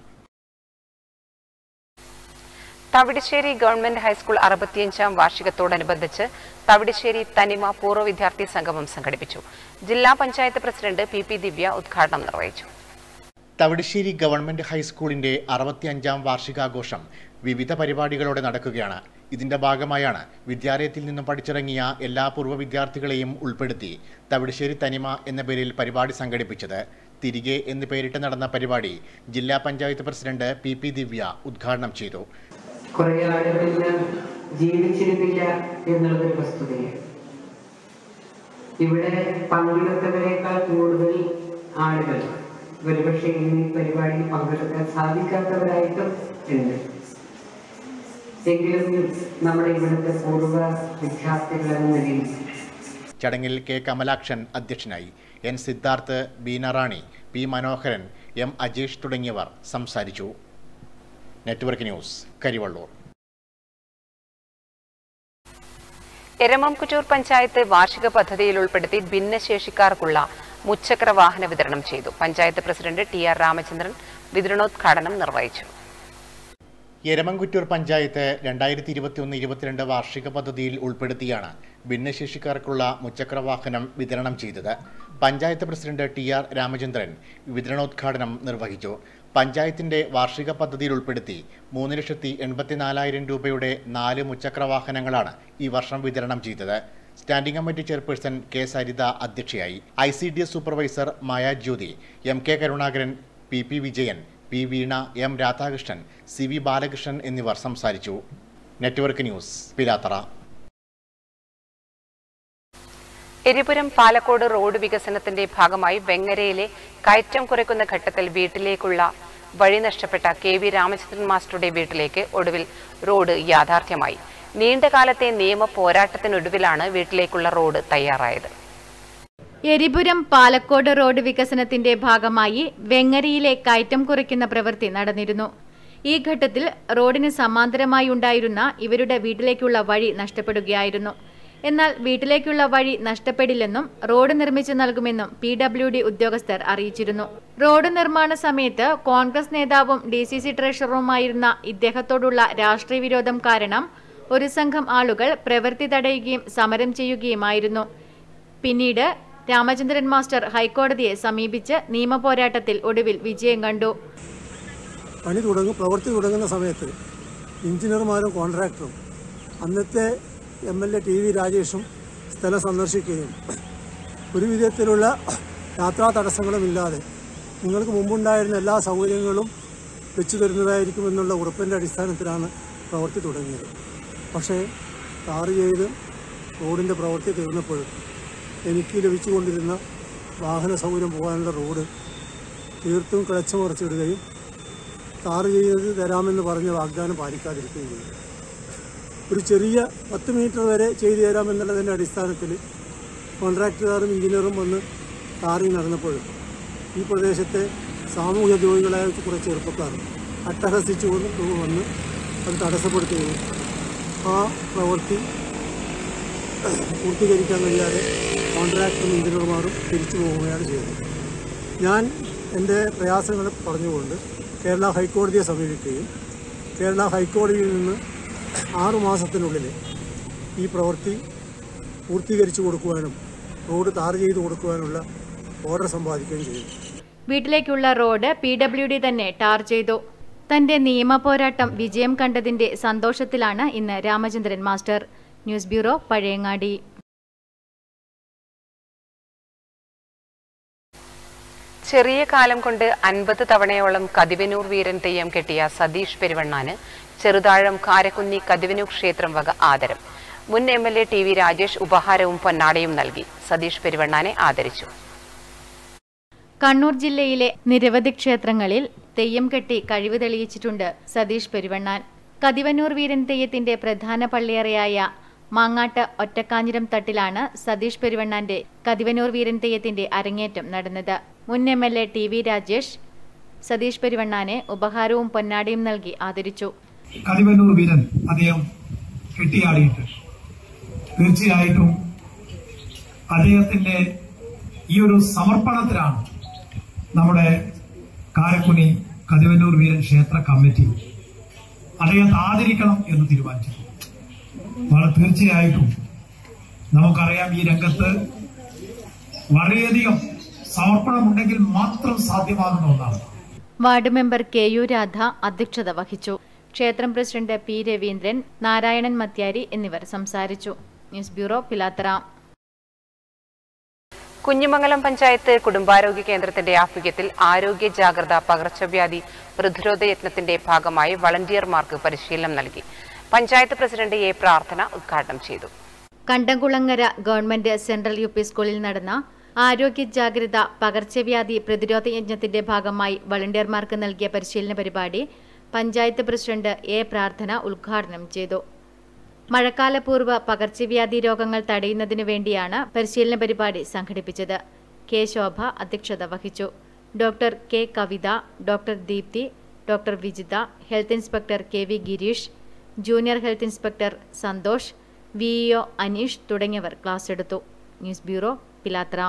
Thavidisseri government high school അറുപത്തിയഞ്ചാം വാർഷികത്തോടനുബന്ധിച്ച് തവിടിശ്ശേരി തനിമ പൂർവ്വ വിദ്യാർത്ഥി സംഗമം സംഘടിപ്പിച്ചു ജില്ലാ panchayat president P P Divya ഉദ്ഘാടനം നിർവഹിച്ചു തവിടുശ്ശേരി ഗവൺമെന്റ് ഹൈസ്കൂളിന്റെ അറുപത്തിയഞ്ചാം വാർഷികാഘോഷം വിവിധ പരിപാടികളോടെ നടക്കുകയാണ് ഇതിന്റെ ഭാഗമായാണ് വിദ്യാലയത്തിൽ നിന്നും പഠിച്ചിറങ്ങിയ എല്ലാ പൂർവ്വ വിദ്യാർത്ഥികളെയും ഉൾപ്പെടുത്തി തവിടുശ്ശേരി തനിമ എന്ന പേരിൽ പരിപാടി സംഘടിപ്പിച്ചത് തിരികെ എന്ന് പേരിട്ട് നടന്ന പരിപാടി ജില്ലാ panchayat president P P Divya ഉദ്ഘാടനം ചെയ്തു കുറെ ആളുകൾ ഇന്ന് ജീവിച്ചിരുന്നില്ല എന്നുള്ളതൊരു വസ്തുതയാണ് ഇവിടെ പങ്കെടുത്തവരെക്കാൾ കൂടുതൽ ആളുകൾ ഒരുപക്ഷെ ഇന്ന് ഈ പരിപാടിയിൽ പങ്കെടുക്കാൻ സാധിക്കാത്തവരായിട്ടും ഉണ്ട് എങ്കിലും നമ്മുടെ ഇവിടുത്തെ പൂർവ്വ വിദ്യാർത്ഥികൾ എന്ന നിലയിൽ ചടങ്ങിൽ കെ കമലാക്ഷൻ അധ്യക്ഷനായി N Siddharth Beena Rani P Manoharan M Ajesh തുടങ്ങിയവർ സംസാരിച്ചു നെറ്റ്വർക്ക് ന്യൂസ് കരിവള്ളൂർ എരമംകുറ്റൂർ പഞ്ചായത്ത് വാർഷിക പദ്ധതിയിൽ ഉൾപ്പെടുത്തി ഭിന്നശേഷിക്കാർക്കുള്ള മുച്ചക്ര വാഹന വിതരണം ചെയ്തു panchayat president T R Ramachandran വിതരണോദ്ഘാടനം നിർവഹിച്ചു എരമംകുറ്റൂർ പഞ്ചായത്ത് രണ്ടായിരത്തി ഇരുപത്തിയൊന്ന് ഇരുപത്തിരണ്ട് വാർഷിക പദ്ധതിയിൽ ഉൾപ്പെടുത്തിയാണ് ഭിന്നശേഷിക്കാർക്കുള്ള മുച്ചക്ര വാഹനം വിതരണം ചെയ്തത് panchayat president T R Ramachandran വിതരണോദ്ഘാടനം നിർവഹിച്ചു പഞ്ചായത്തിന്റെ വാർഷിക പദ്ധതിയിൽ ഉൾപ്പെടുത്തി മൂന്ന് ലക്ഷത്തി എൺപത്തിനാലായിരം രൂപയുടെ നാല് മുച്ചക്ര വാഹനങ്ങളാണ് ഈ വർഷം വിതരണം ചെയ്തത് standing committee chairperson K Saritha അധ്യക്ഷയായി I C D S supervisor Maya Jyothi M K Karunakaran P P Vijayan P Veena M Radhakrishnan C V Balakrishnan എന്നിവർ സംസാരിച്ചു network news Pilathara Eripuram Palakkode road വികസനത്തിന്റെ ഭാഗമായി വെങ്ങരയിലെ കയറ്റം കുറയ്ക്കുന്ന ഘട്ടത്തിൽ വീട്ടിലേക്കുള്ള വഴി നഷ്ടപ്പെട്ട കെ വി രാമചന്ദ്രൻ മാസ്റ്ററുടെ വീട്ടിലേക്ക് ഒടുവിൽ റോഡ് യാഥാർത്ഥ്യമായി നീണ്ടകാലത്തെ നിയമ പോരാട്ടത്തിനൊടുവിലാണ് വീട്ടിലേക്കുള്ള റോഡ് തയ്യാറായത് എരിപുരം പാലക്കോട് റോഡ് വികസനത്തിന്റെ ഭാഗമായി വെങ്ങരയിലെ കയറ്റം കുറയ്ക്കുന്ന പ്രവൃത്തി നടന്നിരുന്നു ഈ ഘട്ടത്തിൽ റോഡിന് സമാന്തരമായി ഉണ്ടായിരുന്ന ഇവരുടെ വീട്ടിലേക്കുള്ള വഴി നഷ്ടപ്പെടുകയായിരുന്നു എന്നാൽ വീട്ടിലേക്കുള്ള വഴി നഷ്ടപ്പെടില്ലെന്നും റോഡ് നിർമ്മിച്ചു നൽകുമെന്നും പി ഡബ്ല്യു ഡി ഉദ്യോഗസ്ഥർ അറിയിച്ചിരുന്നു റോഡ് നിർമ്മാണ സമയത്ത് കോൺഗ്രസ് നേതാവും ഡി സി സി ട്രഷററുമായിരുന്ന ഇദ്ദേഹത്തോടുള്ള രാഷ്ട്രീയ വിരോധം കാരണം ഒരു സംഘം ആളുകൾ പ്രവൃത്തി തടയുകയും സമരം ചെയ്യുകയുമായിരുന്നു പിന്നീട് രാമചന്ദ്രൻ മാസ്റ്റർ ഹൈക്കോടതിയെ സമീപിച്ച് നിയമപോരാട്ടത്തിൽ ഒടുവിൽ വിജയം കണ്ടു പണി തുടങ്ങും പ്രവൃത്തി തുടങ്ങുന്ന സമയത്ത് എഞ്ചിനീയർമാരും കോൺട്രാക്ടറും അന്നത്തെ M L A T V രാജേഷും സ്ഥലം സന്ദർശിക്കുകയും ഒരു വിധത്തിലുള്ള യാത്രാ തടസ്സങ്ങളും ഇല്ലാതെ നിങ്ങൾക്ക് മുമ്പുണ്ടായിരുന്ന എല്ലാ സൗകര്യങ്ങളും വെച്ചു തരുന്നതായിരിക്കുമെന്നുള്ള ഉറപ്പിൻ്റെ അടിസ്ഥാനത്തിലാണ് പ്രവൃത്തി തുടങ്ങിയത് പക്ഷേ ടാർ ചെയ്ത് റോഡിൻ്റെ പ്രവൃത്തി തീർന്നപ്പോൾ എനിക്ക് ലഭിച്ചുകൊണ്ടിരുന്ന വാഹന സൗകര്യം പോകാനുള്ള റോഡ് തീർത്തും കിളച്ചു മറിച്ചിടുകയും ടാർ ചെയ്ത് തരാമെന്ന് പറഞ്ഞ വാഗ്ദാനം പാലിക്കാതിരിക്കുകയും ചെയ്തു ഒരു ചെറിയ പത്ത് മീറ്റർ വരെ ചെയ്തു തരാമെന്നുള്ളതിൻ്റെ അടിസ്ഥാനത്തിൽ കോൺട്രാക്ടറുകാരും എഞ്ചിനീയറും വന്ന് ടാറിങ് നടന്നപ്പോഴും ഈ പ്രദേശത്തെ സാമൂഹ്യ ദ്രോഹികളായ കുറച്ച് ചെറുപ്പക്കാർ അട്ടഹസിച്ചുകൊണ്ട് വന്ന് അത് തടസ്സപ്പെടുത്തുകയും ആ പ്രവൃത്തി പൂർത്തീകരിക്കാൻ കഴിയാതെ കോൺട്രാക്ടറും എഞ്ചിനീയർമാരും തിരിച്ചു പോവുകയാണ് ചെയ്തത് ഞാൻ എൻ്റെ പ്രയാസങ്ങൾ പറഞ്ഞുകൊണ്ട് കേരള ഹൈക്കോടതിയെ സമീപിക്കുകയും കേരള ഹൈക്കോടതിയിൽ നിന്ന് ആറു മാസത്തിനുള്ളിൽ ഈ പ്രവൃത്തി പൂർത്തീകരിച്ചു കൊടുക്കുവാനും റോഡ് താർ ചെയ്ത് കൊടുക്കുവാനുള്ള ഓർഡർ സമ്പാദിക്കുകയും ചെയ്തു വീട്ടിലേക്കുള്ള റോഡ് പി ഡബ്ല്യു ഡി തന്നെ ടാർ ചെയ്തു തന്റെ നിയമ പോരാട്ടം വിജയം കണ്ടതിന്റെ സന്തോഷത്തിലാണ് ഇന്ന് Ramachandran master news bureau Pazhayangadi ചെറിയ കാലം കൊണ്ട് അൻപത് തവണയോളം കതിവനൂർ വീരൻ തെയ്യം കെട്ടിയ സതീഷ് പെരുവണ്ണാന് ചെറുതാഴം കാരക്കുന്നി കതിവനൂർ ക്ഷേത്രം വക ആദരം മുൻ M L A T V Rajesh ഉപഹാരവും പൊന്നാടയും നൽകി സതീഷ് പെരുവണ്ണാനെ ആദരിച്ചു കണ്ണൂർ ജില്ലയിലെ നിരവധി ക്ഷേത്രങ്ങളിൽ തെയ്യം കെട്ടി കഴിവ് തെളിയിച്ചിട്ടുണ്ട് സതീഷ് പെരുവണ്ണാൻ കതിവന്നൂർ വീരൻ തെയ്യത്തിന്റെ പ്രധാന പള്ളിയറയായ മാങ്ങാട്ട് ഒറ്റക്കാഞ്ഞിരം തട്ടിലാണ് സതീഷ് പെരുവണ്ണാന്റെ കതിവന്നൂർ വീരൻ തെയ്യത്തിന്റെ അരങ്ങേറ്റം നടന്നത് മുൻ M L A T V Rajesh Satheesh പെരുവണ്ണാനെ ഉപഹാരവും പൊന്നാടയും നൽകി ആദരിച്ചു കതിവന്നൂർ വീരൻ അദ്ദേഹം കെട്ടിയാടിയിട്ട് തീർച്ചയായിട്ടും അദ്ദേഹത്തിന്റെ ഈ ഒരു സമർപ്പണത്തിലാണ് നമ്മുടെ കാരക്കുനി കതിവന്നൂർ വീരൻ ക്ഷേത്ര കമ്മിറ്റി അദ്ദേഹത്തെ ആദരിക്കണം എന്ന് തീരുമാനിച്ചു വളരെ തീർച്ചയായിട്ടും നമുക്കറിയാം ഈ രംഗത്ത് വളരെയധികം സമർപ്പണമുണ്ടെങ്കിൽ മാത്രം സാധ്യമാകുന്ന ഒന്നാണ് ward member K U Radha അധ്യക്ഷത വഹിച്ചു ക്ഷേത്രം പ്രസിഡന്റ് പി രവീന്ദ്രൻ നാരായണൻ മത്യാരി എന്നിവർ സംസാരിച്ചു ന്യൂസ് ബ്യൂറോ പിലാത്തറ കുഞ്ഞിമംഗലം പഞ്ചായത്ത് കുടുംബാരോഗ്യ കേന്ദ്രത്തിന്റെ ആഭിമുഖ്യത്തിൽ ആരോഗ്യ ജാഗ്രത പകർച്ചവ്യാധി പ്രതിരോധ യത്നത്തിന്റെ ഭാഗമായി വളണ്ടിയർമാർക്ക് പരിശീലനം നൽകി പഞ്ചായത്ത് പ്രസിഡന്റ് എ പ്രാർത്ഥന ഉദ്ഘാടനം ചെയ്തു Kandamkulangara government central U P സ്കൂളിൽ നടന്ന ആരോഗ്യ ജാഗ്രത പകർച്ചവ്യാധി പ്രതിരോധ യജ്ഞത്തിന്റെ ഭാഗമായി വളണ്ടിയർമാർക്ക് നൽകിയ പരിശീലന പരിപാടി പഞ്ചായത്ത് പ്രസിഡന്റ് എ പ്രാർത്ഥന ഉദ്ഘാടനം ചെയ്തു മഴക്കാലപൂർവ്വ പകർച്ചവ്യാധി രോഗങ്ങൾ തടയുന്നതിനു വേണ്ടിയാണ് പരിശീലന പരിപാടി സംഘടിപ്പിച്ചത് കെ ശോഭ അധ്യക്ഷത വഹിച്ചു doctor K Kavitha doctor Deepthi doctor Vijitha health inspector K V Gireesh junior health inspector Santhosh V EO Aneesh തുടങ്ങിയവർ ക്ലാസ് എടുത്തു ന്യൂസ് ബ്യൂറോ പിലാത്ര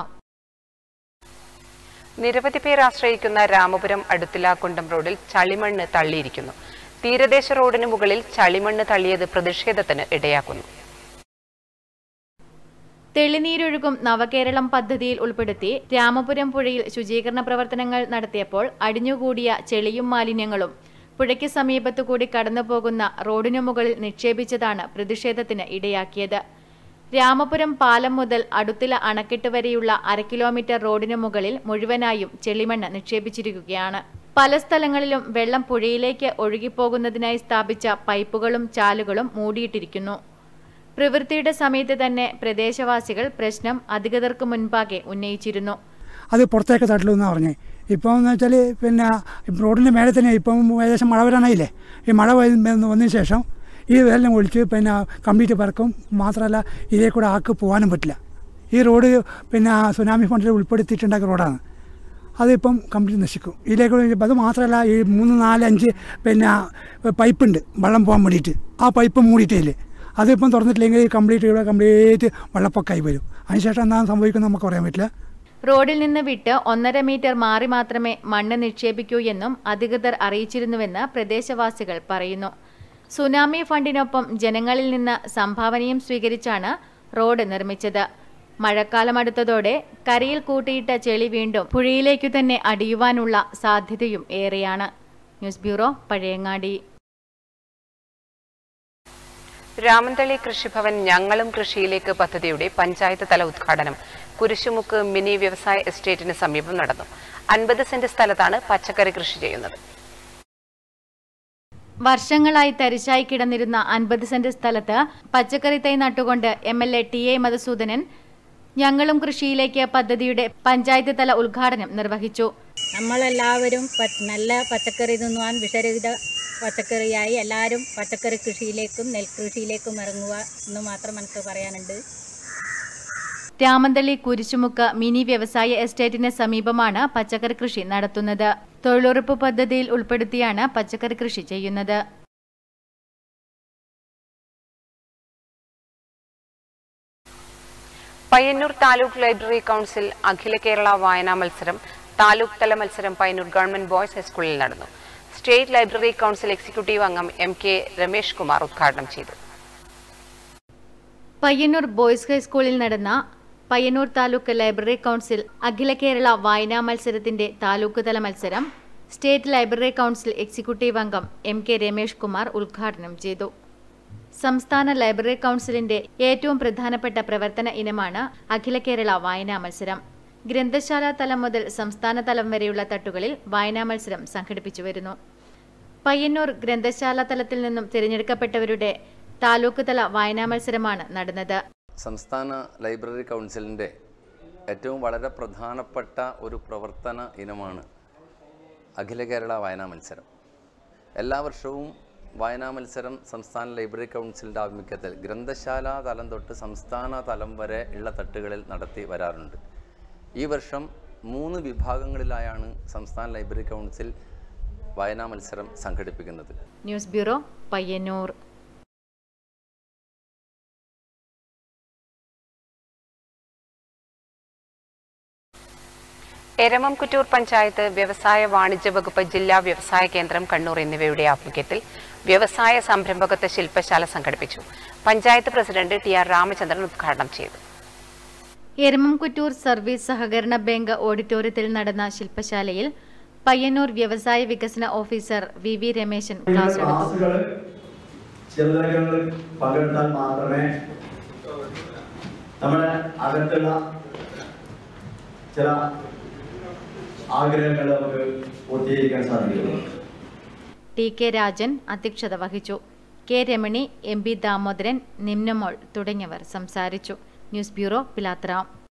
നിരവധി പേർ ആശ്രയിക്കുന്ന രാമപുരം അടുത്തില കുണ്ടം റോഡിൽ ചളിമണ്ണ് തള്ളിയിരിക്കുന്നു തീരദേശ റോഡിന് മുകളിൽ ചളിമണ്ണ് തള്ളിയത് പ്രതിഷേധത്തിന് ഇടയാക്കുന്നു തെളിനീരൊഴുകും നവകേരളം പദ്ധതിയിൽ ഉൾപ്പെടുത്തി രാമപുരം പുഴയിൽ ശുചീകരണ പ്രവർത്തനങ്ങൾ നടത്തിയപ്പോൾ അടിഞ്ഞുകൂടിയ ചെളിയും മാലിന്യങ്ങളും പുഴയ്ക്ക് സമീപത്തുകൂടി കടന്നുപോകുന്ന റോഡിനു മുകളിൽ നിക്ഷേപിച്ചതാണ് പ്രതിഷേധത്തിന് ഇടയാക്കിയത് രാമപുരം പാലം മുതൽ അടുത്തില അണക്കെട്ട് വരെയുള്ള അര കിലോമീറ്റർ റോഡിനു മുകളിൽ മുഴുവനായും ചെളിമണ്ണ് നിക്ഷേപിച്ചിരിക്കുകയാണ് പല സ്ഥലങ്ങളിലും വെള്ളം പുഴയിലേക്ക് ഒഴുകിപ്പോകുന്നതിനായി സ്ഥാപിച്ച പൈപ്പുകളും ചാലുകളും മൂടിയിട്ടിരിക്കുന്നു പ്രവൃത്തിയുടെ സമയത്ത് തന്നെ പ്രദേശവാസികൾ പ്രശ്നം അധികൃതർക്ക് മുൻപാകെ ഉന്നയിച്ചിരുന്നു അത് പുറത്തേക്ക് തട്ടുള്ളൂ എന്നാണ് പറഞ്ഞത് ഇപ്പം എന്ന് വെച്ചാൽ പിന്നെ റോഡിൻ്റെ മേലെ തന്നെ ഇപ്പം ഏകദേശം മഴ വരാനായില്ലേ ഈ മഴ വന്ന് വന്നതിന് ശേഷം ഈ വെള്ളം ഒഴിച്ച് പിന്നെ കംപ്ലീറ്റ് പറക്കും മാത്രമല്ല ഇതേ കൂടെ ആൾക്ക് പോകാനും പറ്റില്ല ഈ റോഡ് പിന്നെ സുനാമി ഫണ്ടിൽ ഉൾപ്പെടുത്തിയിട്ടുണ്ടാക്കിയ റോഡാണ് അതിപ്പം കംപ്ലീറ്റ് നശിക്കും ഇതിലേക്ക് അത് മാത്രമല്ല ഈ മൂന്ന് നാല് അഞ്ച് പിന്നെ പൈപ്പുണ്ട് വെള്ളം പോകാൻ വേണ്ടിയിട്ട് ആ പൈപ്പ് മൂടിയിട്ടില്ലേ അതിപ്പം തുറന്നിട്ടില്ലെങ്കിൽ കംപ്ലീറ്റ് ഇവിടെ കംപ്ലീറ്റ് വെള്ളപ്പൊക്കമായി വരും അതിനുശേഷം എന്താണ് സംഭവിക്കുന്നത് നമുക്ക് പറയാൻ പറ്റില്ല റോഡിൽ നിന്ന് വിട്ട് ഒന്നര മീറ്റർ മാറി മാത്രമേ മണ്ണ് നിക്ഷേപിക്കൂ എന്നും അധികൃതർ അറിയിച്ചിരുന്നുവെന്ന് പ്രദേശവാസികൾ പറയുന്നു സുനാമി ഫണ്ടിനൊപ്പം ജനങ്ങളിൽ നിന്ന് സംഭാവനയും സ്വീകരിച്ചാണ് റോഡ് നിർമ്മിച്ചത് മഴക്കാലം അടുത്തതോടെ കരയിൽ കൂട്ടിയിട്ട ചെളി വീണ്ടും പുഴയിലേക്കു തന്നെ അടിയുവാനുള്ള സാധ്യതയും ഏറെയാണ് ന്യൂസ് ബ്യൂറോ പഴയങ്ങാടി രാമന്തളി കൃഷിഭവൻ ഞങ്ങളും കൃഷിയിലേക്ക് പദ്ധതിയുടെ പഞ്ചായത്ത് തല ഉദ്ഘാടനം കുരിശുമുക്ക് മിനി വ്യവസായ എസ്റ്റേറ്റിന് സമീപം നടന്നു അൻപത് സെന്റ് സ്ഥലത്താണ് പച്ചക്കറി കൃഷി ചെയ്യുന്നത് വർഷങ്ങളായി തരിശായി കിടന്നിരുന്ന അൻപത് സെന്റ് സ്ഥലത്ത് പച്ചക്കറി തൈ നട്ടുകൊണ്ട് M L A T A Madhusoodanan ഞങ്ങളും കൃഷിയിലേക്ക് പദ്ധതിയുടെ പഞ്ചായത്ത് തല ഉദ്ഘാടനം നിർവഹിച്ചു നമ്മളെല്ലാവരും പ- നല്ല പച്ചക്കറി തിന്നുവാൻ വിഷരഹിത പച്ചക്കറിയായി എല്ലാവരും പച്ചക്കറി കൃഷിയിലേക്കും നെൽകൃഷിയിലേക്കും ഇറങ്ങുക എന്ന് മാത്രം എനിക്ക് പറയാനുണ്ട് രാമന്തളി കുരിശുമുക്ക് മിനി വ്യവസായ എസ്റ്റേറ്റിന് സമീപമാണ് പച്ചക്കറി കൃഷി നടത്തുന്നത് തൊഴിലുറപ്പ് പദ്ധതിയിൽ ഉൾപ്പെടുത്തിയാണ് പച്ചക്കറി കൃഷി ചെയ്യുന്നത് പയ്യന്നൂർ താലൂക്ക് ലൈബ്രറി കൗൺസിൽ അഖില കേരള വായനാ മത്സരം താലൂക്ക് തല മത്സരം പയ്യന്നൂർ ഗവൺമെന്റ് ബോയ്സ് ഹൈസ്കൂളിൽ നടന്നു സ്റ്റേറ്റ് ലൈബ്രറി കൗൺസിൽ എക്സിക്യൂട്ടീവ് അംഗം എം കെ രമേഷ് കുമാർ ഉദ്ഘാടനം ചെയ്തു പയ്യന്നൂർ ബോയ്സ് ഹൈസ്കൂളിൽ നടന്ന പയ്യന്നൂർ താലൂക്ക് ലൈബ്രറി കൗൺസിൽ അഖില കേരള വായനാ മത്സരത്തിന്റെ താലൂക്ക് തല മത്സരം സ്റ്റേറ്റ് ലൈബ്രറി കൗൺസിൽ എക്സിക്യൂട്ടീവ് അംഗം എം കെ രമേഷ് കുമാർ ഉദ്ഘാടനം ചെയ്തു സംസ്ഥാന ലൈബ്രറി കൗൺസിലിന്റെ ഏറ്റവും പ്രധാനപ്പെട്ട പ്രവർത്തന ഇനമാണ് അഖില കേരള വായനാ മത്സരം ഗ്രന്ഥശാല തലം മുതൽ സംസ്ഥാന തലം വരെയുള്ള തട്ടുകളിൽ വായനാ മത്സരം സംഘടിപ്പിച്ചു വരുന്നു പയ്യന്നൂർ ഗ്രന്ഥശാല തലത്തിൽ നിന്നും തിരഞ്ഞെടുക്കപ്പെട്ടവരുടെ താലൂക്ക് തല വായനാ മത്സരമാണ് നടന്നത് സംസ്ഥാന ലൈബ്രറി കൗൺസിലിൻ്റെ ഏറ്റവും വളരെ പ്രധാനപ്പെട്ട ഒരു പ്രവർത്തന ഇനമാണ് അഖില കേരള വായനാ മത്സരം എല്ലാ വർഷവും വായനാ മത്സരം സംസ്ഥാന ലൈബ്രറി കൗൺസിലിൻ്റെ ആഭിമുഖ്യത്തിൽ ഗ്രന്ഥശാല തലം തൊട്ട് സംസ്ഥാന തലം വരെ ഉള്ള തട്ടുകളിൽ നടത്തി വരാറുണ്ട് ഈ വർഷം മൂന്ന് വിഭാഗങ്ങളിലായാണ് സംസ്ഥാന ലൈബ്രറി കൗൺസിൽ വായനാ മത്സരം സംഘടിപ്പിക്കുന്നത് ന്യൂസ് ബ്യൂറോ പയ്യന്നൂർ എരമംകുറ്റൂർ പഞ്ചായത്ത് വ്യവസായ വാണിജ്യ വകുപ്പ് ജില്ലാ വ്യവസായ കേന്ദ്രം കണ്ണൂർ എന്നിവയുടെ ആഭിമുഖ്യത്തിൽ വ്യവസായ സംരംഭകത്വ ശില്പശാല സംഘടിപ്പിച്ചു panchayat president T R Ramachandran ഉദ്ഘാടനം ചെയ്തു എരമംകുറ്റൂർ സർവീസ് സഹകരണ ബാങ്ക് ഓഡിറ്റോറിയത്തിൽ നടന്ന ശില്പശാലയിൽ പയ്യന്നൂർ വ്യവസായ വികസന officer V V Rameshan class എടുത്തു ക്ലാസ്സുകൾ ചെറുതരങ്ങളിൽ പങ്കെടുത്താൽ മാത്രമേ നമ്മുടെ അകത്തുള്ള ചില ആഗ്രഹങ്ങൾ നമുക്ക് പൂർത്തീകരിക്കാൻ സാധിക്കുള്ളൂ ടി കെ രാജൻ അധ്യക്ഷത വഹിച്ചു K Ramani M P Damodaran Nimnamol തുടങ്ങിയവർ സംസാരിച്ചു ന്യൂസ് ബ്യൂറോ പിലാത്ര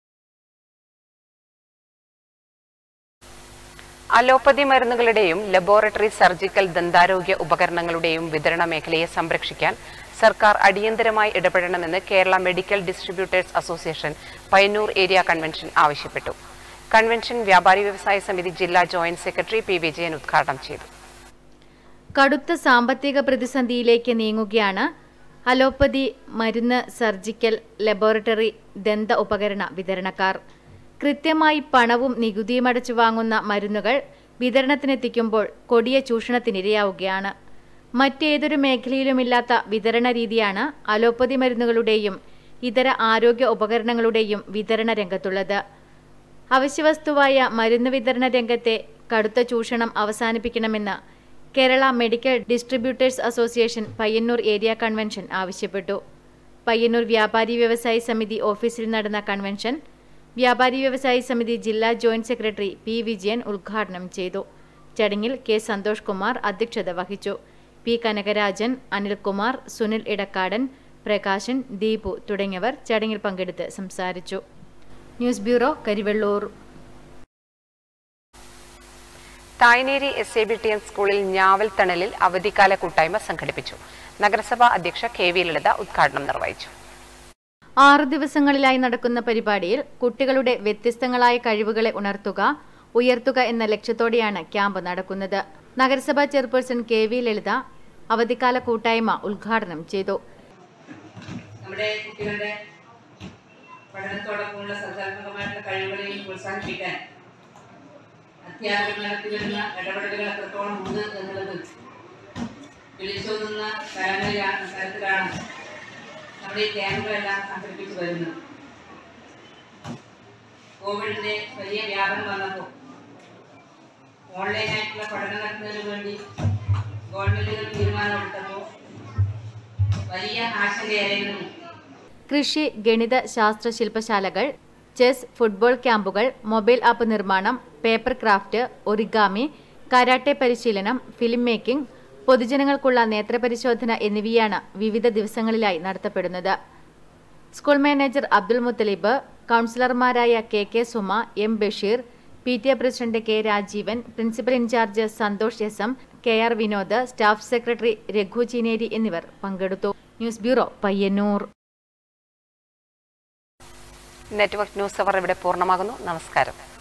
അലോപ്പതി മരുന്നുകളുടെയും ലബോറട്ടറി സർജിക്കൽ ദന്താരോഗ്യ ഉപകരണങ്ങളുടെയും വിതരണ മേഖലയെ സംരക്ഷിക്കാൻ സർക്കാർ അടിയന്തരമായി ഇടപെടണമെന്ന് Kerala medical distributors association Payyanur area convention ആവശ്യപ്പെട്ടു കൺവെൻഷൻ വ്യാപാരി വ്യവസായ സമിതി ജില്ലാ ജോയിന്റ് സെക്രട്ടറി പി വിജയൻ ഉദ്ഘാടനം ചെയ്തു കടുത്ത സാമ്പത്തിക പ്രതിസന്ധിയിലേക്ക് നീങ്ങുകയാണ് അലോപ്പതി മരുന്ന് സർജിക്കൽ ലബോറട്ടറി ദന്ത ഉപകരണ വിതരണക്കാർ കൃത്യമായി പണവും നികുതിയും അടച്ചു വാങ്ങുന്ന മരുന്നുകൾ വിതരണത്തിനെത്തിക്കുമ്പോൾ കൊടിയ ചൂഷണത്തിനിരയാവുകയാണ് മറ്റേതൊരു മേഖലയിലുമില്ലാത്ത വിതരണ രീതിയാണ് അലോപ്പതി മരുന്നുകളുടെയും ഇതര ആരോഗ്യ ഉപകരണങ്ങളുടെയും വിതരണ രംഗത്തുള്ളത് അവശ്യവസ്തുവായ മരുന്ന് വിതരണ രംഗത്തെ കടുത്ത ചൂഷണം അവസാനിപ്പിക്കണമെന്ന് Kerala medical distributors association Payyanur area convention ആവശ്യപ്പെട്ടു പയ്യന്നൂർ വ്യാപാരി വ്യവസായി സമിതി ഓഫീസിൽ നടന്ന കൺവെൻഷൻ വ്യാപാരി വ്യവസായി സമിതി ജില്ലാ ജോയിന്റ് സെക്രട്ടറി പി വിജയൻ ഉദ്ഘാടനം ചെയ്തു ചടങ്ങിൽ കെ സന്തോഷ് കുമാർ അധ്യക്ഷത വഹിച്ചു പി കനകരാജൻ അനിൽകുമാർ സുനിൽ ഇടക്കാടൻ പ്രകാശൻ ദീപു തുടങ്ങിയവർ ചടങ്ങിൽ പങ്കെടുത്ത് സംസാരിച്ചു news bureau Karivellur Thayineri S A B T M സ്കൂളിൽ ഞാവൽ തണലിൽ അവധിക്കാല കൂട്ടായ്മ സംഘടിപ്പിച്ചു നഗരസഭാ അധ്യക്ഷ കെ വി ലളിത ഉദ്ഘാടനം നിർവഹിച്ചു ആറ് ദിവസങ്ങളിലായി നടക്കുന്ന പരിപാടിയിൽ കുട്ടികളുടെ വ്യത്യസ്തങ്ങളായ കഴിവുകളെ ഉണർത്തുക ഉയർത്തുക എന്ന ലക്ഷ്യത്തോടെയാണ് ക്യാമ്പ് നടക്കുന്നത് നഗരസഭാ ചെയർപേഴ്സൺ കെ വി ലളിത അവധിക്കാല കൂട്ടായ്മ ഉദ്ഘാടനം ചെയ്തു നമ്മുടെ കുട്ടികളുടെ പഠനത്തോടൊപ്പമുള്ള സർഗാത്മകമായിട്ടുള്ള കഴിവുകളെയും പ്രോത്സാഹിപ്പിക്കാൻ അധ്യാപകർ നടത്തി വരുന്ന ഇടപെടലുകൾ എത്രത്തോളം ഉണ്ട് എന്നുള്ളത് വിളിച്ചോതുന്ന സ്ഥലങ്ങളിലാണ് സ്ഥലത്തിലാണ് നമ്മുടെ ഈ ക്യാമ്പുകളെല്ലാം സംഘടിപ്പിച്ചു വരുന്നത് കോവിഡിന്റെ വലിയ വ്യാപനം വന്നപ്പോൾ ഓൺലൈനായിട്ടുള്ള പഠനം നടത്തുന്നതിന് വേണ്ടി ഗവൺമെന്റുകൾ തീരുമാനമെടുത്തപ്പോൾ വലിയ ആശങ്കയായിരുന്നു കൃഷി ഗണിത ശാസ്ത്ര ശില്പശാലകൾ ചെസ് ഫുട്ബോൾ ക്യാമ്പുകൾ മൊബൈൽ ആപ്പ് നിർമ്മാണം പേപ്പർ ക്രാഫ്റ്റ് ഒറിഗാമി കരാട്ടെ പരിശീലനം ഫിലിം മേക്കിംഗ് പൊതുജനങ്ങൾക്കുള്ള നേത്രപരിശോധന എന്നിവയാണ് വിവിധ ദിവസങ്ങളിലായി നടത്തപ്പെടുന്നത് സ്കൂൾ മാനേജർ അബ്ദുൾ മുത്തലിബ് കൗൺസിലർമാരായ K K Suma M Basheer P T A president K Rajeevan principal in charge Santhosh S M K R Vinod staff secretary Raghu Cheeneri എന്നിവർ പങ്കെടുത്തു news bureau Payyanur network news അവർ ഇവിടെ പൂർണ്ണമാകുന്നു നമസ്കാരം